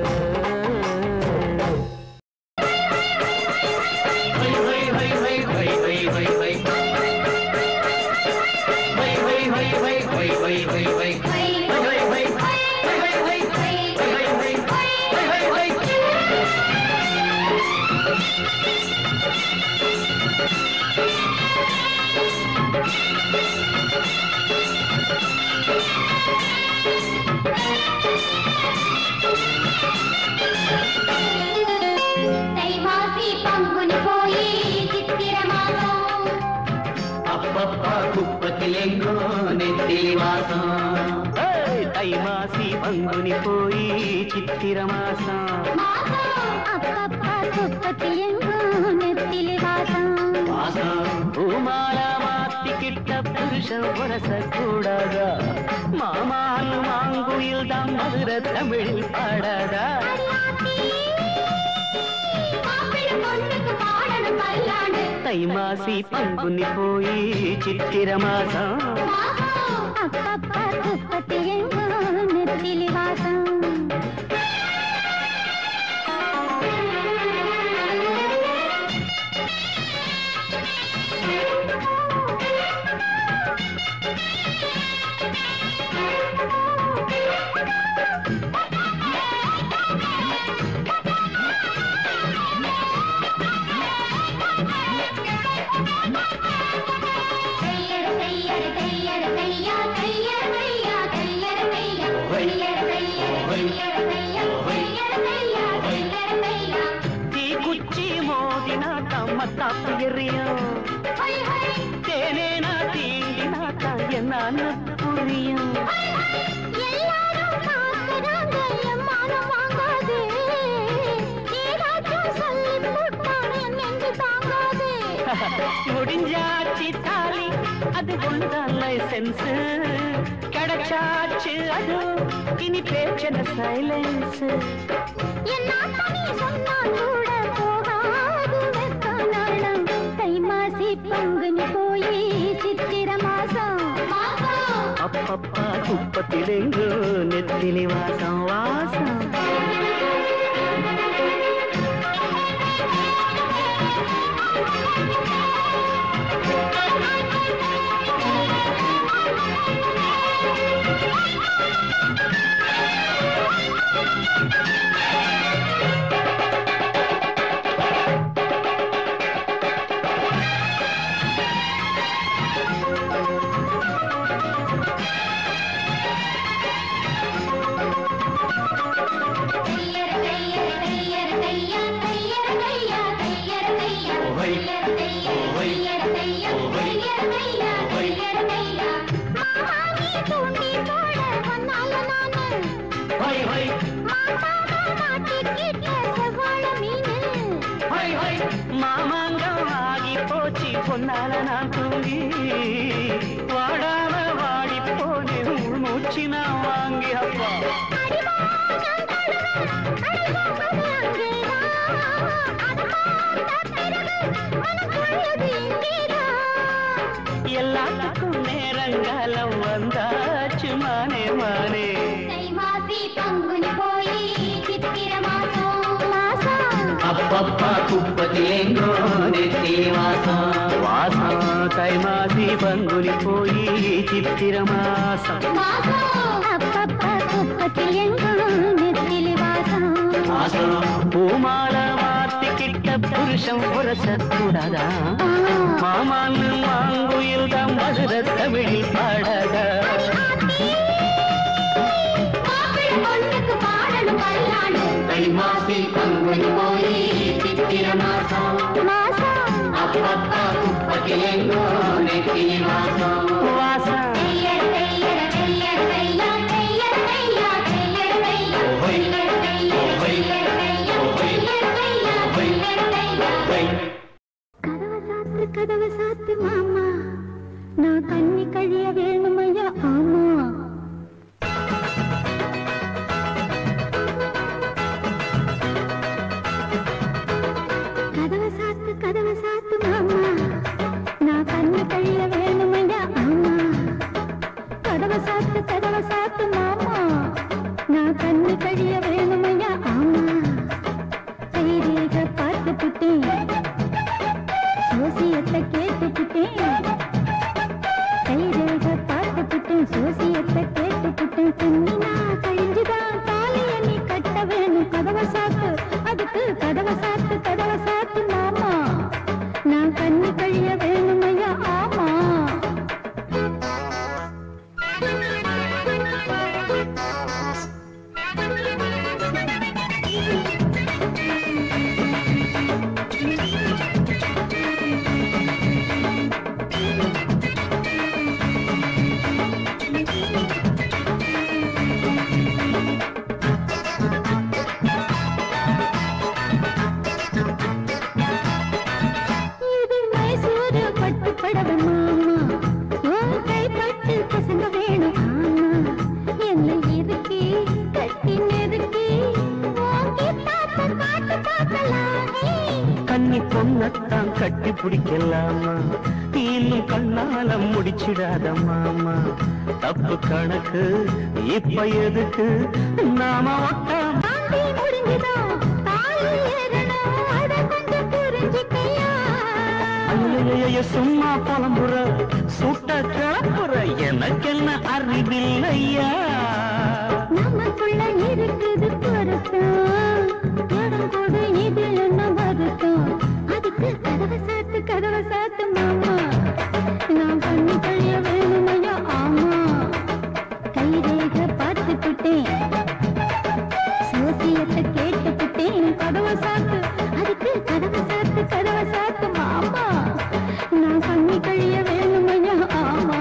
தைவாசி பங்குனி போய் சித்திர மாதம் அப்பப்பா குப்பத்திலெங்கோ நெத்திலி வாசம் ஏய், தை மாசி பங்குனி போய் சித்திர மாசம் மாதம் அப்பப்பா குப்பத்தில் எங்கும் நெத்திலி வாசம் வாசம் பூமால மாத்திக்கிட்ட புருஷன் உரச கூடாதா மாமான் மாங்குயில் தான் மதுர தமிழில் பாடாதா மாப்பிள்ளை பொண்ணுக்கு பாடணும் பல்லாண்டு தை மாசி பங்குனி போய் சித்திர மாசம் மாதம் அப்பப்பா குப்பத்தில் எங்கும் நெத்திலி வாசம் தையர தையர தையர தையா தையர தையா தையர தையா தையர தையா தையர தையா தையர தையா தையர தையா தீ குச்சி மோதினா தம்மத்தாப்பு எறியும் ஹை ஹை தேனேனா தீண்டினா தான் என்னன்னு புரியும் எல்லாரும் பார்க்கறாங்க என் மானம் வாங்காது ஏதாச்சும் சொல்லி போட்டான் என் நெஞ்சு தாங்காது முடிஞ்சாச்சு தாலி அது ஒண்ணுதான் லைசன்ஸ் கிடைச்சாச்சு அது இனி பேச்சன சைலன்ஸ் என் நாட்டனி சொன்னால் கூட போகாது வெக்காலம் தை மாசி பங்குனி போய் சித்திர மாசம் மாசம் அப்பப்பா குப்பத்திலெங்கு நெத்திலி வாசம் வாசம் தையர தையர தையர தையா தையர தையா தையர தையா தையர தையா தையர தையா தையர தையா தையர தையா மாமா நீ தூண்டி போட வந்தால நானு ஹை ஹை மாமாவா மாட்டிக்கிட்ட செவ்வாழ மீனு ஹை ஹை மாமாங்கம் ஆகி போச்சு பொன்னால நான் தூங்கி வாடாம வாடி போனே உள் மூச்சு நான் வாங்கி அப்பா எல்லாத்துக்கும் நேரங்காலம் வந்தாச்சு மானே மானே அப்பப்பா குப்பத்திலெங்கோ நெத்திலி வாசம் வாசம் தை மாசி பங்குனி போய் சித்திர மாசம் அப்பப்பா குப்பத்தில் எங்கும் புருஷன் உரசக்கூடாதா மாமான்னு மாங்குயில் தான் மதுர தமிழில் பாடாதா பொண்ணுக்கு பாடணும் கல்யாணம் தை மாசி பங்குனி போய் சித்திர மாசம் மாசம் அப்பப்பா குப்பத்திலெங்கோ நெத்திலி வாசம் வாசம் தையர் தையர் தையர் தையர் தையர் தையர் தையர் தையர் ஓஹை. தையர் தையர் ஓஹை. தையர் தையர் ஓஹை. தையர் தையர் தையர் தை கதவை சாத்து கதவை சாத்து மாமா நான் கண்ணி கழிய வேணுமையா ஆமா கதவை சாத்து கதவை சாத்து மாமா நான் கண்ணி கழிய வேணுமையா ஆமா கதவை சாத்து கதவை சாத்து மாமா நான் கண்ணி கழிய வேணுமையா ஆமா கைரேக பார்த்து புட்டேன் சோசியத்தை கேட்டுக்கிட்டேன் கைரேக பார்த்துக்கிட்டேன் சோசியத்தை கேட்டுக்கிட்டேன் கண்ணினா கழிஞ்சுதான் தாலிய நீ கட்ட வேணும் கதவை சாத்து அதுக்கு கதவை சாத்து கதவை சாத்து மாமா நான் கண்ணி கழிய வேணுமையா ஆமா இது மைசூரு பட்டு படவை மாமா உன் கை பட்டு பசங்க வேணும் ஆமா என்னை இறுக்கி கட்டி நெருக்கி ஓங்கி பார்த்து காட்டு பார்க்கலாமே கன்னி பொண்ணத்தான் கட்டி பிடிக்கலாமா இன்னும் கண்ணால முடிச்சிடாத மாமா தப்பு கணக்கு இப்ப எதுக்கு நாம ஒட்டாம தாண்டி முடிஞ்சுதோ தாலி ஏறணும் அத கொஞ்சம் புரிஞ்சுக்கையா ஐயையைய, சும்மா புலம்புற சுட்ட கிளப்புற எனக்கென்ன அறிவில்லையா நமக்குள்ள இருக்குது பொருத்தம் இடம் கொடு இது என்ன வருத்தம் அதுக்கு கதவை சாத்து கதவை சாத்து மாமா நான் பண்ணி கழிய வேணுமையா ஆமா கைரேக பார்த்துக்கிட்டேன் சோசியத்தை கேட்டுக்கிட்டேன் கதவை சாத்து அதுக்கு கதவை சாத்து கதவை சாத்து மாமா நான் பண்ணி கழிய வேணுமையா ஆமா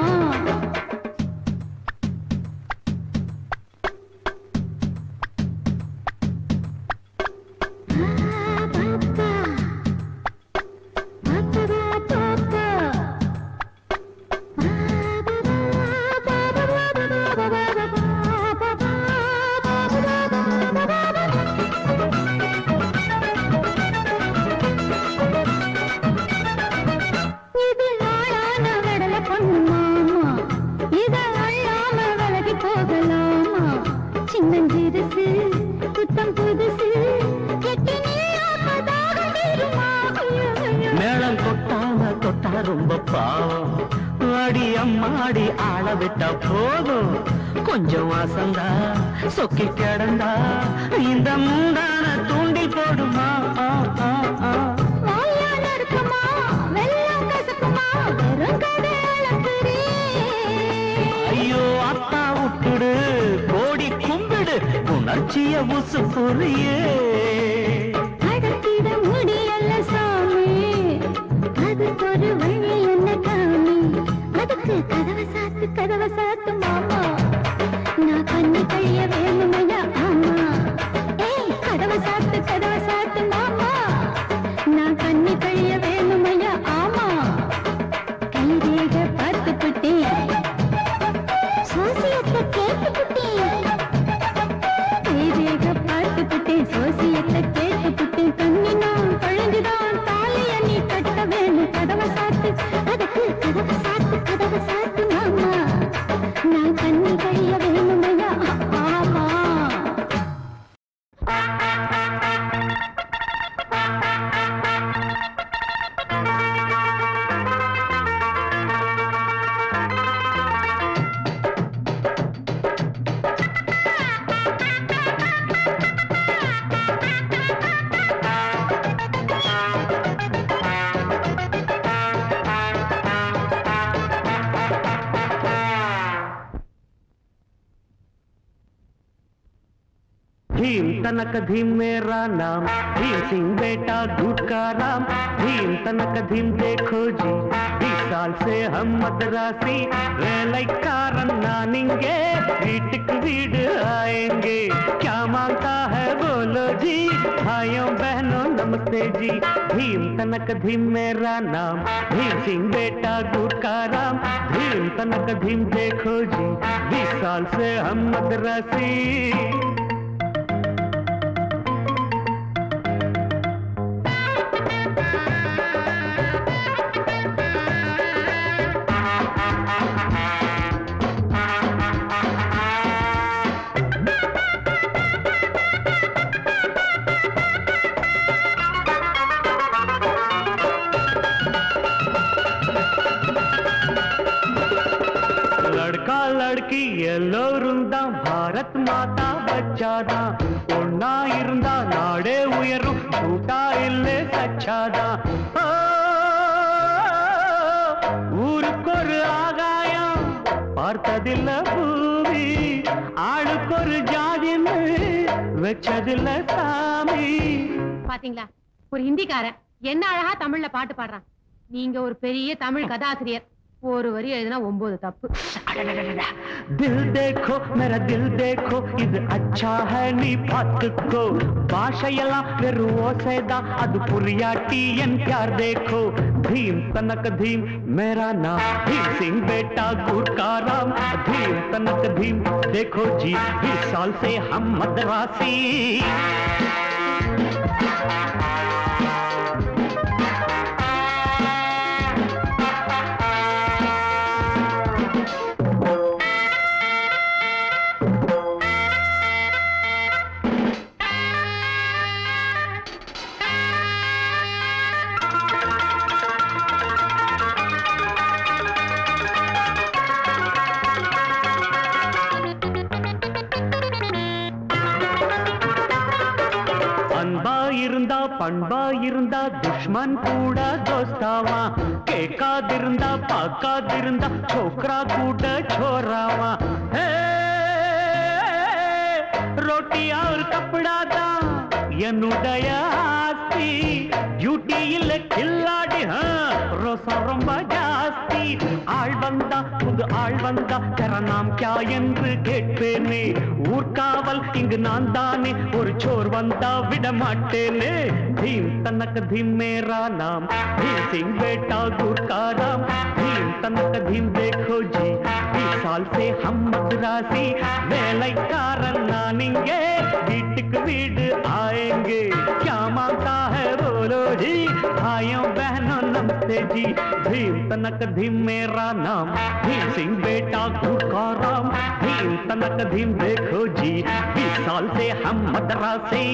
இது நாளான விடல பொண்ணு மாமா இத அள்ளாம விலகி போகலாமா சின்னஞ்சிறுசு புத்தம் புதுசு கெட்டி நீயாப்பதாக தீருமா ஐயோ, ஐயோ. மேளம் கொட்டாம தொட்டா ரொம்ப பாவம் அடி அம்மாடி ஆள விட்டா போதும் கொஞ்சம் வாசந்தா சொக்கி கிடந்தா இந்த மூடான தூண்டி போடுமா ஆ, ஆ, ஆ. வாயால இருக்குமா வெள்ளம் கசக்குமா வெறும் கடை அளக்குறே ஐயோ அத்தா விட்டுடு கோடி கும்பிடு உணர்ச்சிய உசு புரியே அடக்கிட முடியல சாமி அதுக்கு ஒரு வழி என்ன காமி அதுக்கு கதவை சாத்து கதவை சாத்து மாமா நான் கண்ணி கழிய வேணுமையா ஆமா ஏய் கதவை சாத்து கதவை சாத்து மாமா நான் கண்ணி கழிய வேணுமையா ஆமா கைரேக பார்த்துக்கிட்டேன் சோசியத்தை கேட்டுக்கிட்டேன் கைரேக பார்த்துக்கிட்டேன் சோசியத்தை கேட்டுக்கிட்டேன் கண்ணினா கழிஞ்சுதான் தாலிய நீ கட்ட வேணும் கதவை சாத்து அதுக்கு கதவை சாத்து கதவை சாத்து மாமா நான் கண்ணி கழிய வேணுமையா ஆமா भीम तनक धीम मेरा नाम भीम सिंह बेटा दूध का राम भीम तनक धीम देखो जी बीस साल से हम मद्रासी வேலைக்காரன் நானிங்கே வீட்டுக்கு வீடு आएंगे क्या मांगता है बोलो जी भाइयों बहनों नमस्ते जी भीम तनक धीम मेरा नाम भीम सिंह बेटा दूध का राम भीम तनक धीम देखो जी बीस साल से हम मद्रासी லட்கா லட்கி எல்லோரும் தான் பாரத் மாதா பச்சாதான் ஒன்னா இருந்தா நாடே உயரும் கூட்டா இல்லே சச்சாதான் ஓ, ஊருக்கொரு ஆகாயம் பார்த்ததில்ல பூமி ஆளுக்கொரு ஜாதின்னு வச்சதில்ல சாமி பாத்தீங்களா ஒரு ஹிந்திக்காரன் என்ன அழகா தமிழ்ல பாட்டு பாடுறான் நீங்க ஒரு பெரிய தமிழ் கதாசிரியர் ஒரு வரி எழுதினா ஒன்பது தப்பு दिल देखो मेरा दिल देखो இது அச்சா है நீ பார்த்துக்கோ பாஷையெல்லாம் வெறும் ஓசைதான் அது புரியாட்டி என் प्यार देखो भीम तनक धीम मेरा नाम भीम सिंह बेटा गुड़ का राम भीम तनक धीम देखो जी बीस साल से हम मद्रासी அன்பா இருந்தா பண்பா இருந்தா துஷ்மன் கூட தோஸ்தாவா கேட்காதிருந்தா பார்க்காதிருந்தா சோக்ரா கூட சோராவா ஹே, ரோட்டி அவர் கப்படா தான் என்னுடைய ஆஸ்தி டியூட்டி இல்ல கில்லாடி ஆ, ரோசம் ரொம்ப ஜாஸ்தி ஆள் வந்தா புது ஆள் வந்தா கரணாம் கியா என்று கேட்பேனே ஊர்காவல் இங்கு நான் தானே ஒரு சோர் வந்தா விட மாட்டேனே भीम तनक धीम मेरा नाम भीम सिंह बेटा दूर का राम भीम तनक धीम देखो जी बीस साल से हम मद्रासी வேலைக்காரன் நான் இங்கே வீட்டுக்கு வீடு आएंगे क्या मांगता है बोलो जी भाइयों बहनों नमस्ते जी भीम तनक धीम मेरा नाम भीम सिंह बेटा दूर का राम भीम तनक धीम देखो जी बीस साल से हम मद्रासी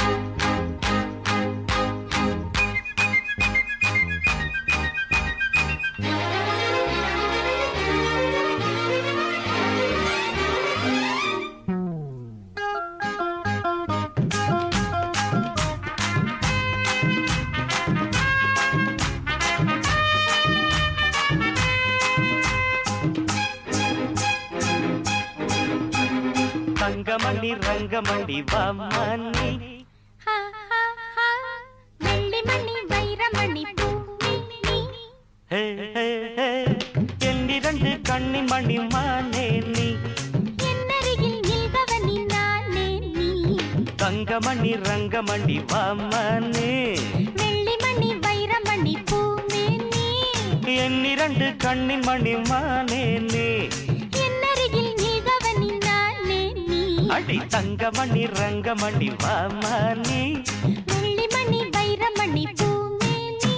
தங்கமணி ரங்கமணி வாமணி வெள்ளிமணி வைரமணி பூமி நீ ஹே ஹே ஹே என்னிரண்டு கண்ணின் மணி மானே நீ என்னருகில் நில்பவனி நானே நீ தங்கமணி ரங்கமணி வாமணி வெள்ளிமணி வைரமணி பூமி நீ என்னிரண்டு கண்ணின் மணி மானே நீ என்னருகில் நில்பவனி நானே நீ அடி தங்கமணி ரங்கமணி வாமணி வெள்ளிமணி வைரமணி பூமி நீ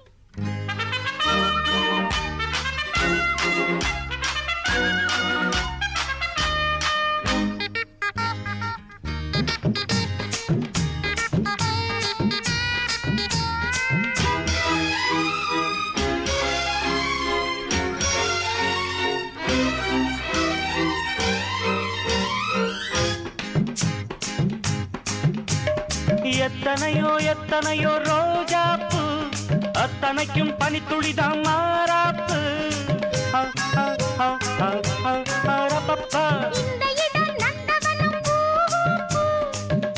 எத்தனையோ எத்தனையோ ரோஜாப்பு அத்தனைக்கும் பனித்துளிதான் மாறாப்பு ஆ, ஆ, ஆ, ஆ, ஆ, ஆ, ரப்பப்பா. இந்த இடம் நந்தவனம் பூ, பூ, பூ.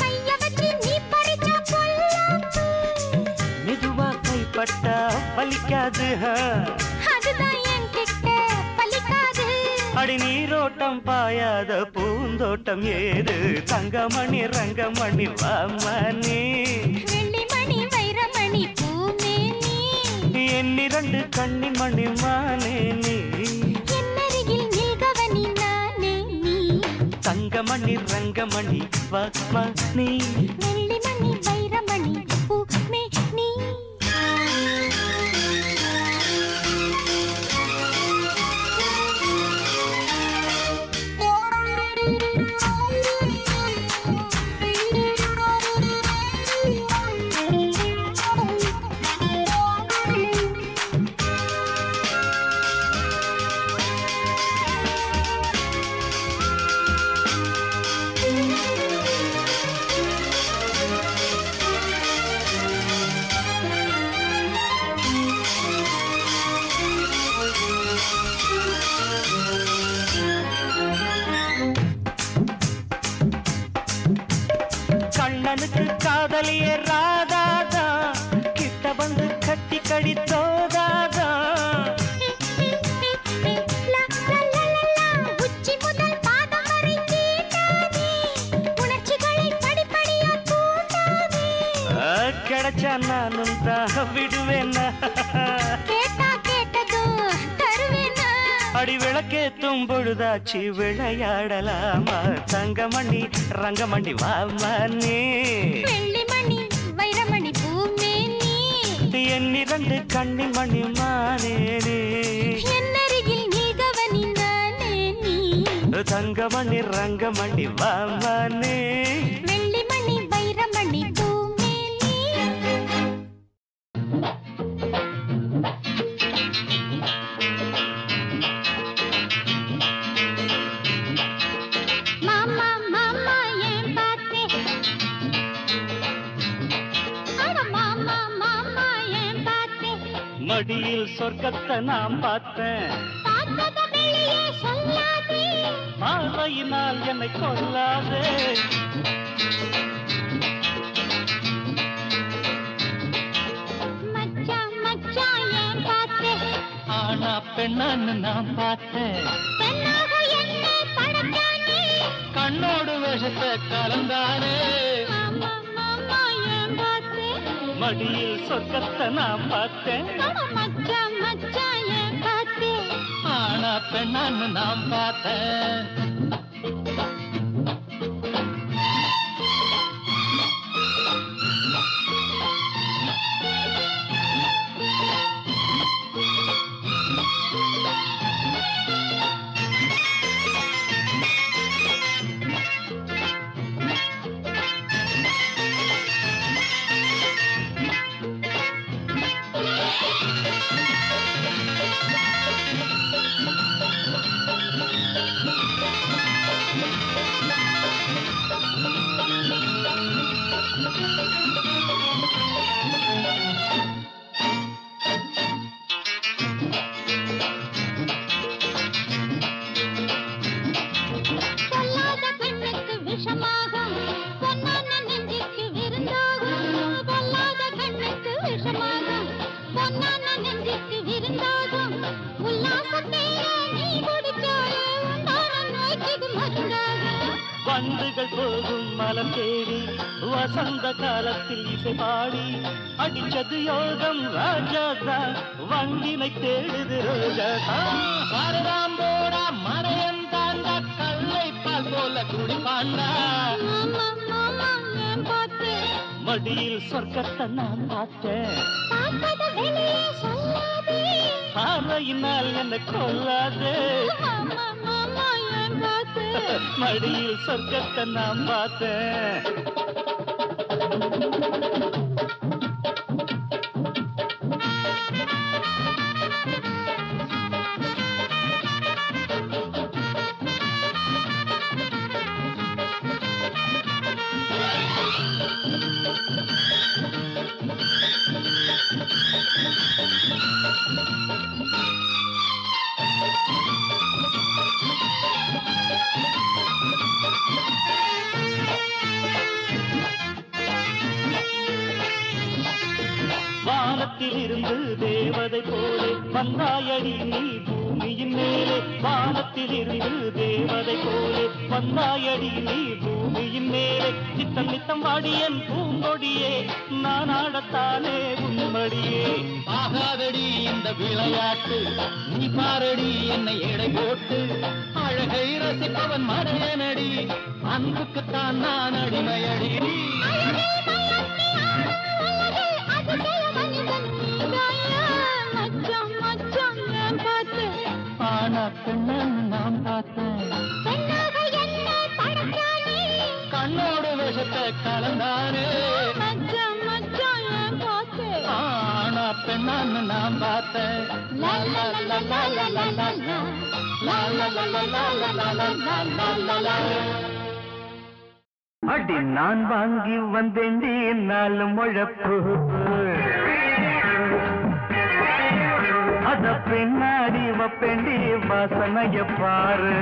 மதிக்காது ஆ. அதுதான் என்கிட்ட பலிக்காது அடி நீரோட்டம் பாயாத பூந்தோட்டம் ஏது தங்கமணி ரங்கமணி வாமணி வெள்ளிமணி வைரமணி பூமேனி என்னிரண்டு கண்ணின் மணி மானே நீ என்னருகில் நில்கவனி நானே நீ தங்கமணி ரங்கமணி வாமணி வெள்ளிமணி வைரமணி பூமேனி கண்ணனுக்கு காதலிய ராதாதா கிட்ட வந்து கட்டி கடித்தோதாதா லா, லா, லா, லா, லா. உச்சி முதல் பாதம் வரை தீண்டாதே. உணர்ச்சிகளை படிப்படியா தூண்டாதே. ஆ, கிடைச்சா நானும் தான் விடுவேனா கேட்டா கேட்டதும் தருவேனா? அடி விளக்கேத்தும் பொழுதாச்சு விளையாடலாமா தங்கமணி ரங்கமணி வாமனே வெள்ளிமணி வைரமணி பூமேனி என்னிரண்டு கண்ணி மணி மானேனே என்னருகில் நீகவனி நானே நீ தங்கமணி ரங்கமணி வாமனே வெள்ளிமணி வைரமணி பூமேனி மாமா மாமா ஏன் பார்த்தே அட மாமா மாமா ஏன் பார்த்தே மடியில் சொர்க்கத்தை நான் பார்த்தேன் பார்த்தத வெளியே சொல்லாதே பார்வையினால் என்னை கொல்லாதே மச்சான் மச்சான் ஏன் பார்த்தே ஆனா பெண்ணான்னு நான் பார்த்தேன் பெண்ணாக என்ன படைச்சானே கண்ணோடு விஷத்தை கலந்தானே மாமா மாமா ஏன் பார்த்தே மடியில் சொர்க்கத்தை நான் பார்த்தேன் அட மச்சான் மச்சான் ஏன் பார்த்தே ஆனா பெண்ணான்னு நான் பார்த்தேன் பொல்லாத பெண்ணுக்கு விஷமாகும் பொன்னான நெஞ்சுக்கு விருந்தாகும் பொல்லாத கண்ணுக்கு விஷமாகும் பொன்னான நெஞ்சுக்கு விருந்தாகும் உல்லாசத்தேர நீ குடிச்சாலே உண்டான நோய்க்கு இது மருந்தாகும் வண்டுகள் போகும் மலம் தேடி வசந்த காலத்தில் இசை பாடி அடிச்சது யோகம் ராஜாதா வண்டினை தேடுது ரோஜாதா சாரதாம் போடா மறையன் தாண்டா கல்லை பால் போல குடிப்பாண்டா மாமா மாமா ஏன் பார்த்தே மடியில் சொர்க்கத்தை நான் பார்த்தேன் பார்த்தத வெளியே சொல்லாதே பார்வையினால் என்னை கொல்லாதே மாமா மாமா ஏன் பார்த்தே மடியில் சொர்க்கத்தை நான் பார்த்தேன் வானத்தில் இருந்து தேவ தேவதை போலே வந்தாயடி நீ பூமியின் மேலே வானத்தில் இருந்து தேவதை போலே வந்தாயடி நீ பூமியின் மேலே சித்தம் நித்தம் வாடியன் பூங்கொடியே நான் ஆடத்தானே உன்மடியே ஆகாதடி இந்த விளையாட்டு நீ பாரடி என்னை எடை போட்டு அழகை ரசிப்பவன் மடையனடி அன்புக்குத்தான் நான் அடிமையடி மச்சான் மச்சான் ஏன் பார்த்து ஆனா பெண்ணன் நான் பார்த்தேன் பெண்ணாக என்ன படைச்சானே கண்ணோடு விஷத்தை கலந்தானே மச்சான் மச்சான் ஏன் பார்த்து ஆனா பெண்ணான்னு நான் பார்த்தேன் லா லா லா லா லா லா லா லா. லா லா லா லா லா லா லா லா லா லா லா லா. அடி நான் வாங்கி வந்தேண்டி நாலு முழப்பு அத பின்னாடி வப்பேண்டி வாசனைய பாரு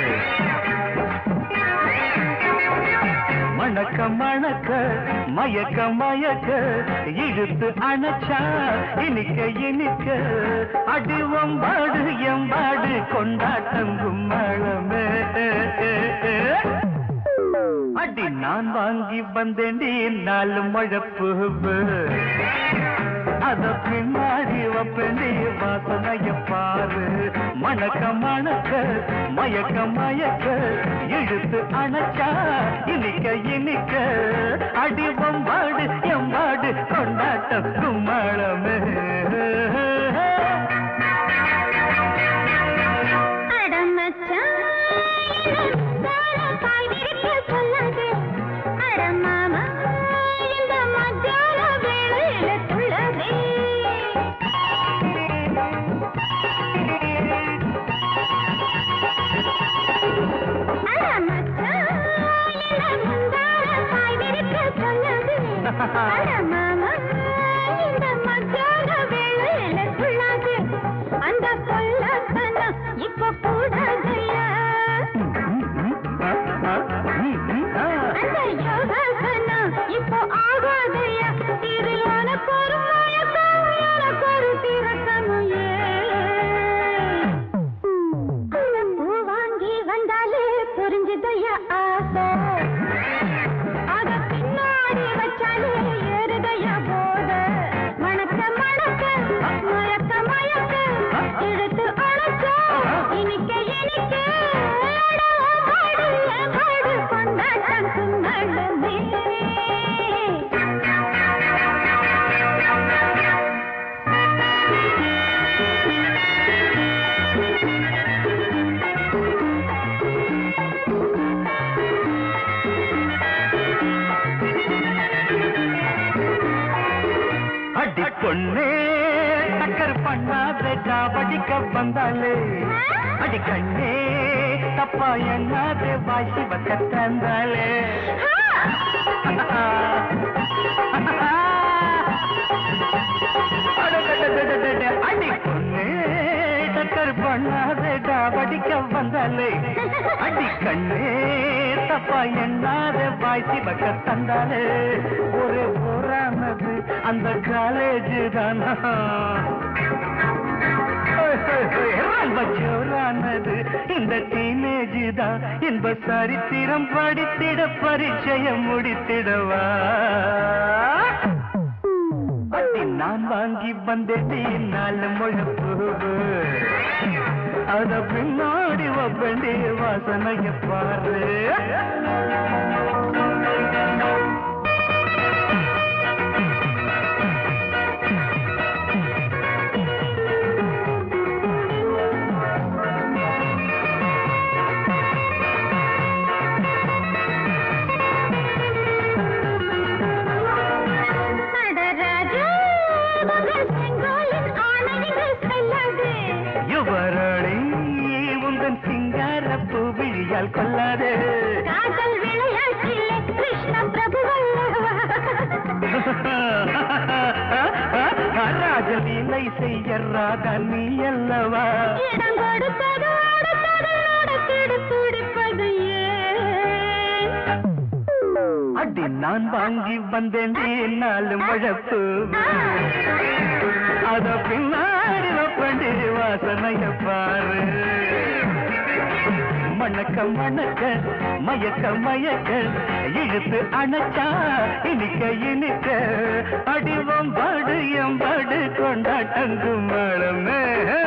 மணக்க மணக்க மயக்க மயக்க இழுத்து அணைச்சா இனிக்க இனிக்க அடி ஒம்பாடு எம்பாடு கொண்டாட்டம் கும்மளமே அடி நான் வாங்கி வந்தேண்டி நாலு முழப்பு அத பின்னாடி வப்பேண்டி வாசனைய பாரு மணக்க மணக்க மயக்க மயக்க இழுத்து அணைச்சா இனிக்க இனிக்க அடி வம்பாடு எம்பாடு கொண்டாட்டம் கும்மளமே அட மச்சான், தாரம் பாய் விரிக்க சொல்லாதே. அட மாமா, இந்த மத்தியான வேளையில துள்ளதே. அட மச்சான், இந்த முந்தாரம் பாய் விரிக்க சொல்லாதே. அட மாமா, இந்த மத்தியான வேளையில துள்ளாதே. அந்த கொல்லத்தனம் இப்ப கூடாதையா அந்த யோகாசனம் இப்போ ஆகாதையா இதில் உனக்கு ஒரு மயக்கம் எனக்கு ஒரு திறக்கமும் ஏன்? அந்த பூ வாங்கி வந்தாலே புரிஞ்சுதையா ஆசை அத பின்னாடி வச்சாலே ஏறுதையா போத மணக்க மணக்க மயக்க மயக்க இழுத்து அணைச்சா இனிக்க இனிக்க அடவாடு எவாடு கொண்டாட்டம் கும்மளமே அடி பொண்ணே டக்கர் பண்ணாத ஜாபடிக்க வந்தாலே அடி கண்ணே தப்பா எண்ணாத வாசி வக்க தந்தாலே அடடடடடட, அடி பொண்ணே டக்கர் பண்ணாத ஜாபடிக்க வந்தாலே அடி கண்ணே தப்பா எண்ணாத வாய்ச்சி வக்க தந்தாலே ஒரு போரானது அந்த காலேஜ் தானா ரொம்ப ஜோரானது இந்த டீனேஜ் தான் இன்ப சரித்திரம் படித்திட பரிச்சயம் முடித்திடவா அடி நான் வாங்கி வந்தேன் நாலு முழப்பு அத பின்னாடி வப்பண்டி வாசனைய பாரு நடராஜா மகள் செங்கோலின் ஆணைகள் செல்லாது யுவரளி உந்தன் சிங்கார பூவிழியால் கொல்லாதே காதல் விளையாட்டிலே கிருஷ்ண பிரபு ராஜலீலை செய்ய ராதா நீ அல்லவா இடம் கொடுத்தது அடுத்தது நடத்திடு துடிப்பது ஏன் அடி நான் வாங்கி வந்தேன் நாலு மழப்பு அத பின்னாடி வப்பண்டி வாசனைய பாரு மணக்க மணக்க மயக்க மயக்க இழுத்து அணைச்சா இனிக்க இனிக்க அடிவம் பாடு எம்பாடு கொண்டாட்டங்கு மழமே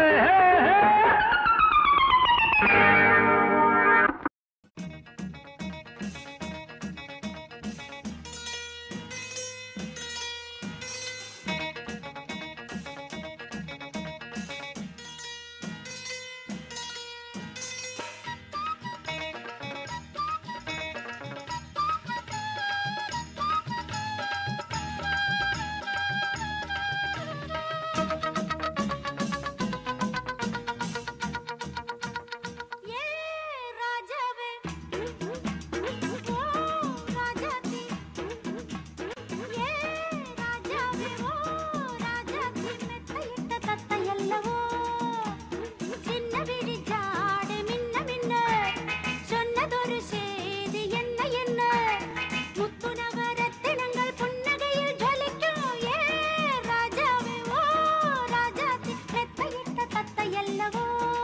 ஏ ராஜாவே ஓ ராஜாத்தி ஏ ராஜாவே ஓ ராஜாத்தி மெத்தையிட்ட தத்தையல்லவோ சின்ன விழி ஜாடு மின்ன மின்ன சொன்னதொரு செய்தி என்ன என்ன முத்து நவரத்தினங்கள் புன்னகையில் ஜொலிக்கும் ஏ ராஜாவே ஓ ராஜாத்தி மெத்தையிட்ட தத்தையல்லவோ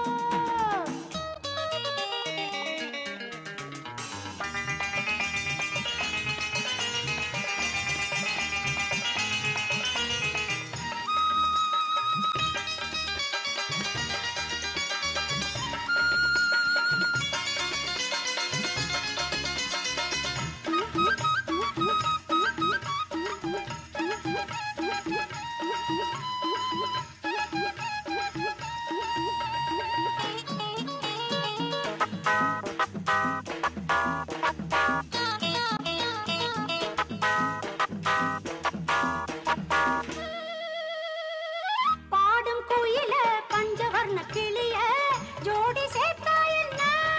பாடும் குயில பஞ்சவர்ண கிளிய ஜோடி சேர்த்தா என்ன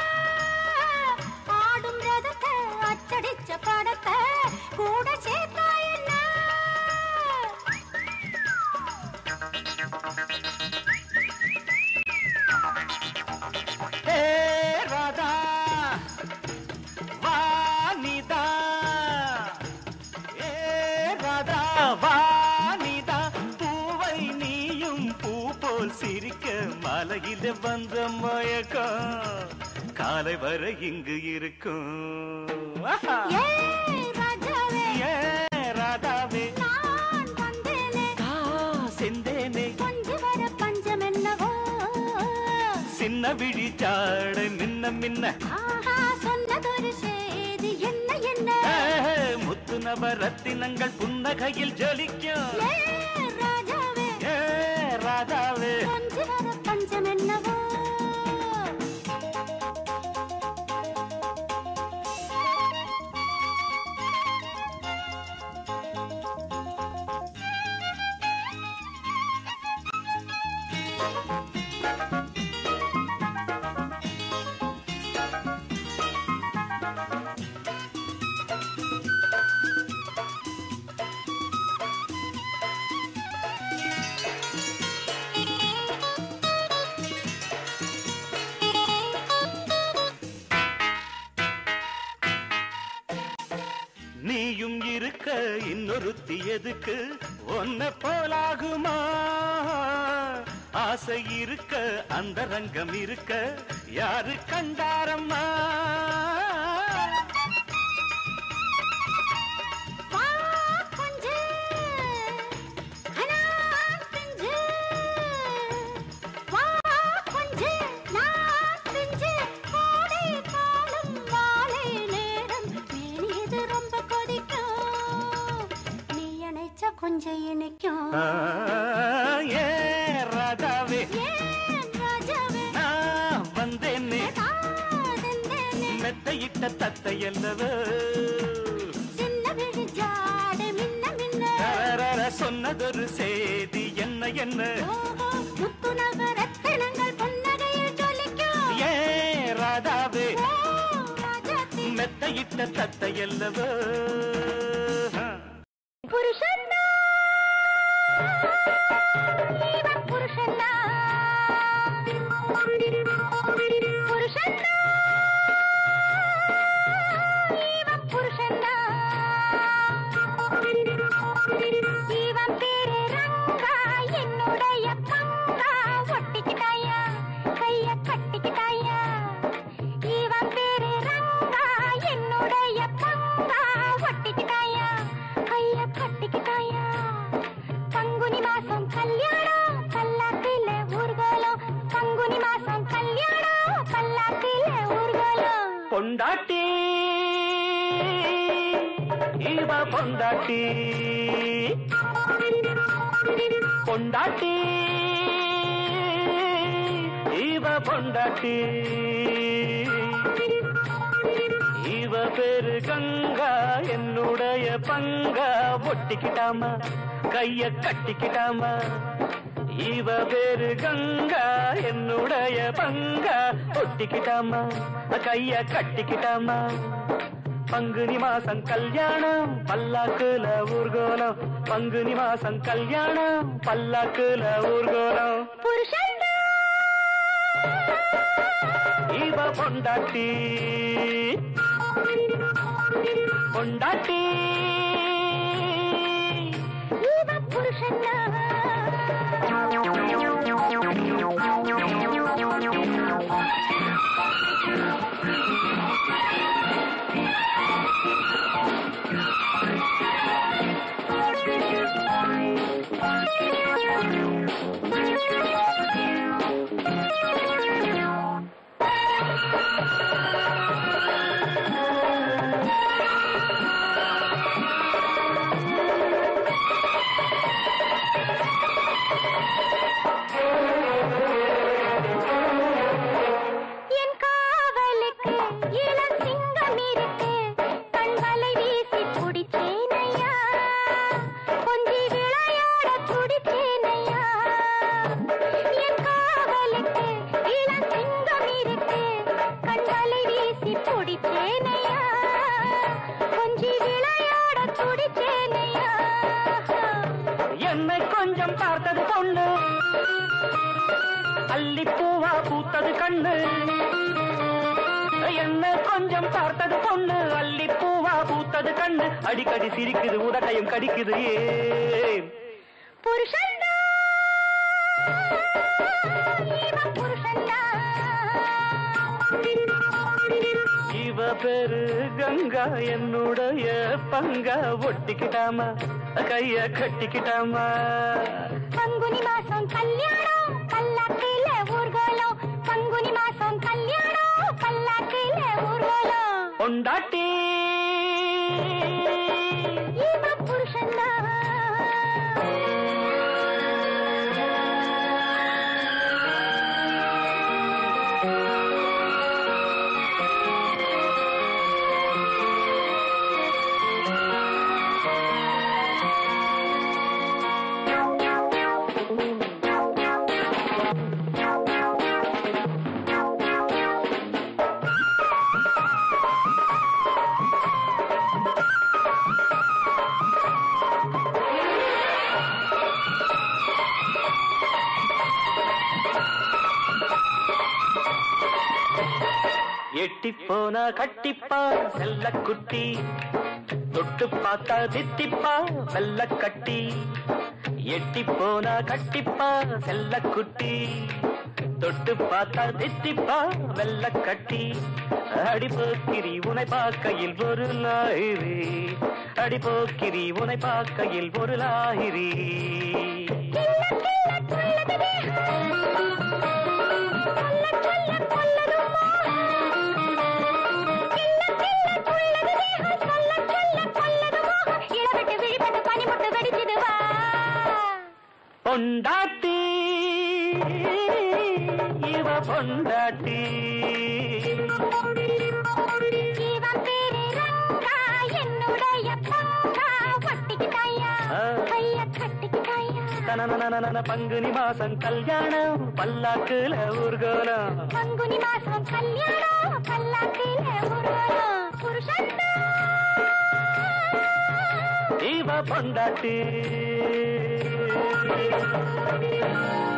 ஆடும் ரதத்தை அச்சடிச்ச படத்தை கூட சேர்த்தா என்ன ஏ ராதா வானிதா ஏ ராதா வானிதா பூவை நீயும் பூ போல் சிரிக்க மலையில வந்த மயக்கம் காலை வரை இங்கு இருக்கும் ஆஹா. ஏ ராஜாவே ஏ ராதாவே நான் வந்தேனே ஆ, செந்தேனே கொஞ்சி வர பஞ்சம் என்னவோ சின்ன விழி சாட மின்ன மின்ன ஆஹா சொன்னதொரு செய்தி என்ன என்ன ஏ, முத்து நவரத்தினங்கள் புன்னகையில் ஜொலிக்கும் ஏ ராஜாவே ஏ ராதாவே கொஞ்சி வர பஞ்சம் என்னவோ நீயும் இருக்க இன்னொருத்தி எதுக்கு ஒன்ன போலாகுமா ஆசை இருக்க அந்த ரங்கம் இருக்க யாரு கண்டாரம்மா வா கொஞ்சு அனா பிஞ்சு வா கொஞ்சு நான் பிஞ்சு கோடை காலம் மாலை நேரம் மேனியது ரொம்ப கொதிக்கும் நீ அணைச்ச கொஞ்சம் இணைக்கும் ஆ, ஏ ராதாவே ஏன் ராஜாவே நான் வந்தேனே காதந்தேனே மெத்தையிட்ட தத்தை அல்லவோ சின்ன விழி ஜாடு மின்ன மின்ன தரர சொன்னதொரு செய்தி என்ன என்ன ஓஹோ முத்து நகரத்தினங்கள் புன்னகையில் ஜொலிக்கும் ஏ ராதாவே ஓ ராஜாத்தி மெத்தையிட்ட தத்தை அல்லவோ புருஷன்னா இவன் புருஷன்னா புருஷன்னா இவன் புருஷன்னா பொண்டாட்டி இவ பொண்டாட்டி பொண்டாட்டி இவ பொண்டாட்டி இவ பேரு கங்கா என்னுடைய பங்கா ஒட்டிக்கிட்டாமா கைய கட்டிக்கிட்டாமா இவ பேரு கங்கா என்னுடைய பங்கா ஒட்டிக்கிட்டாமா கைய கட்டிக்கிட்டாமா பங்குனி மாசம் கல்யாணம் பல்லாக்குல ஊர்கோலம் பங்குனி மாசம் கல்யாணம் பல்லாக்குல ஊர்கோலம் புருஷன்டா இவ பொண்டாட்டி பொண்டாட்டி இவ புருஷன்டா என் காவலுக்கு இளம் சிங்கம் இருக்கு கண்வலை வீசி குடிச்சேனையா கொஞ்சி விளையாட குடிச்சேனையா என் காவலுக்கு இளம் சிங்கம் இருக்கு கண்வலை வீசி குடிச்சேனையா கொஞ்சி விளையாட குடிச்சேனையா என்னை கொஞ்சம் பார்த்தது பொண்ணு அல்லிப்பூவா பூத்தது கண்ணு என்ன கொஞ்சம் பார்த்தது பொண்ணு அல்லிப்பூவா பூத்தது கண்ணு அடிக்கடி சிரிக்குது உதட்டையும் கடிக்குது ஏன் புருஷன்டா இவன் புருஷன்டா இவ பேரு கங்கா என்னுடைய பங்கா ஒட்டிக்கிட்டாமா கைய கட்டிக்கிட்டாமா பங்குனி மாசம் கல்யாணம் பல்லாக்குல ஊர்கோலம் பங்குனி மாசம் கல்யாணம் பல்லாக்குல ஊர்வலம் பொண்டாட்டி இவன் புருஷன்டா எட்டி போனா கட்டிப்பா செல்ல குட்டி தொட்டு பார்த்தா தித்திப்பா வெள்ள கட்டி எட்டி போனா கட்டிப்பா செல்ல குட்டி தொட்டு பார்த்தா தித்திப்பா வெள்ள கட்டி அடிபோக்கிரி உனை பார்க்கையில் ஒரு லாயிரி அடிபோக்கிரி உனை பார்க்கையில் ஒரு லாயிரி இளவெட்டு விழிப்பட்டு பனிமுட்டு வெடிச்சிடு வா பொண்டாட்டி இவ பொண்டாட்டி இவன் பேரு ரங்கா என்னுடைய பங்கா ஒட்டிக்கிட்டாயா ஆ. கைய கட்டிக்கிட்டாயா தனனனனன பங்குனி மாசம் கல்யாணம் பல்லாக்குல ஊர்கோலம் பங்குனி மாசம் கல்யாணம் பல்லாக்கில ஊர்வலம் புருஷன்டா இவ பொண்டாட்டி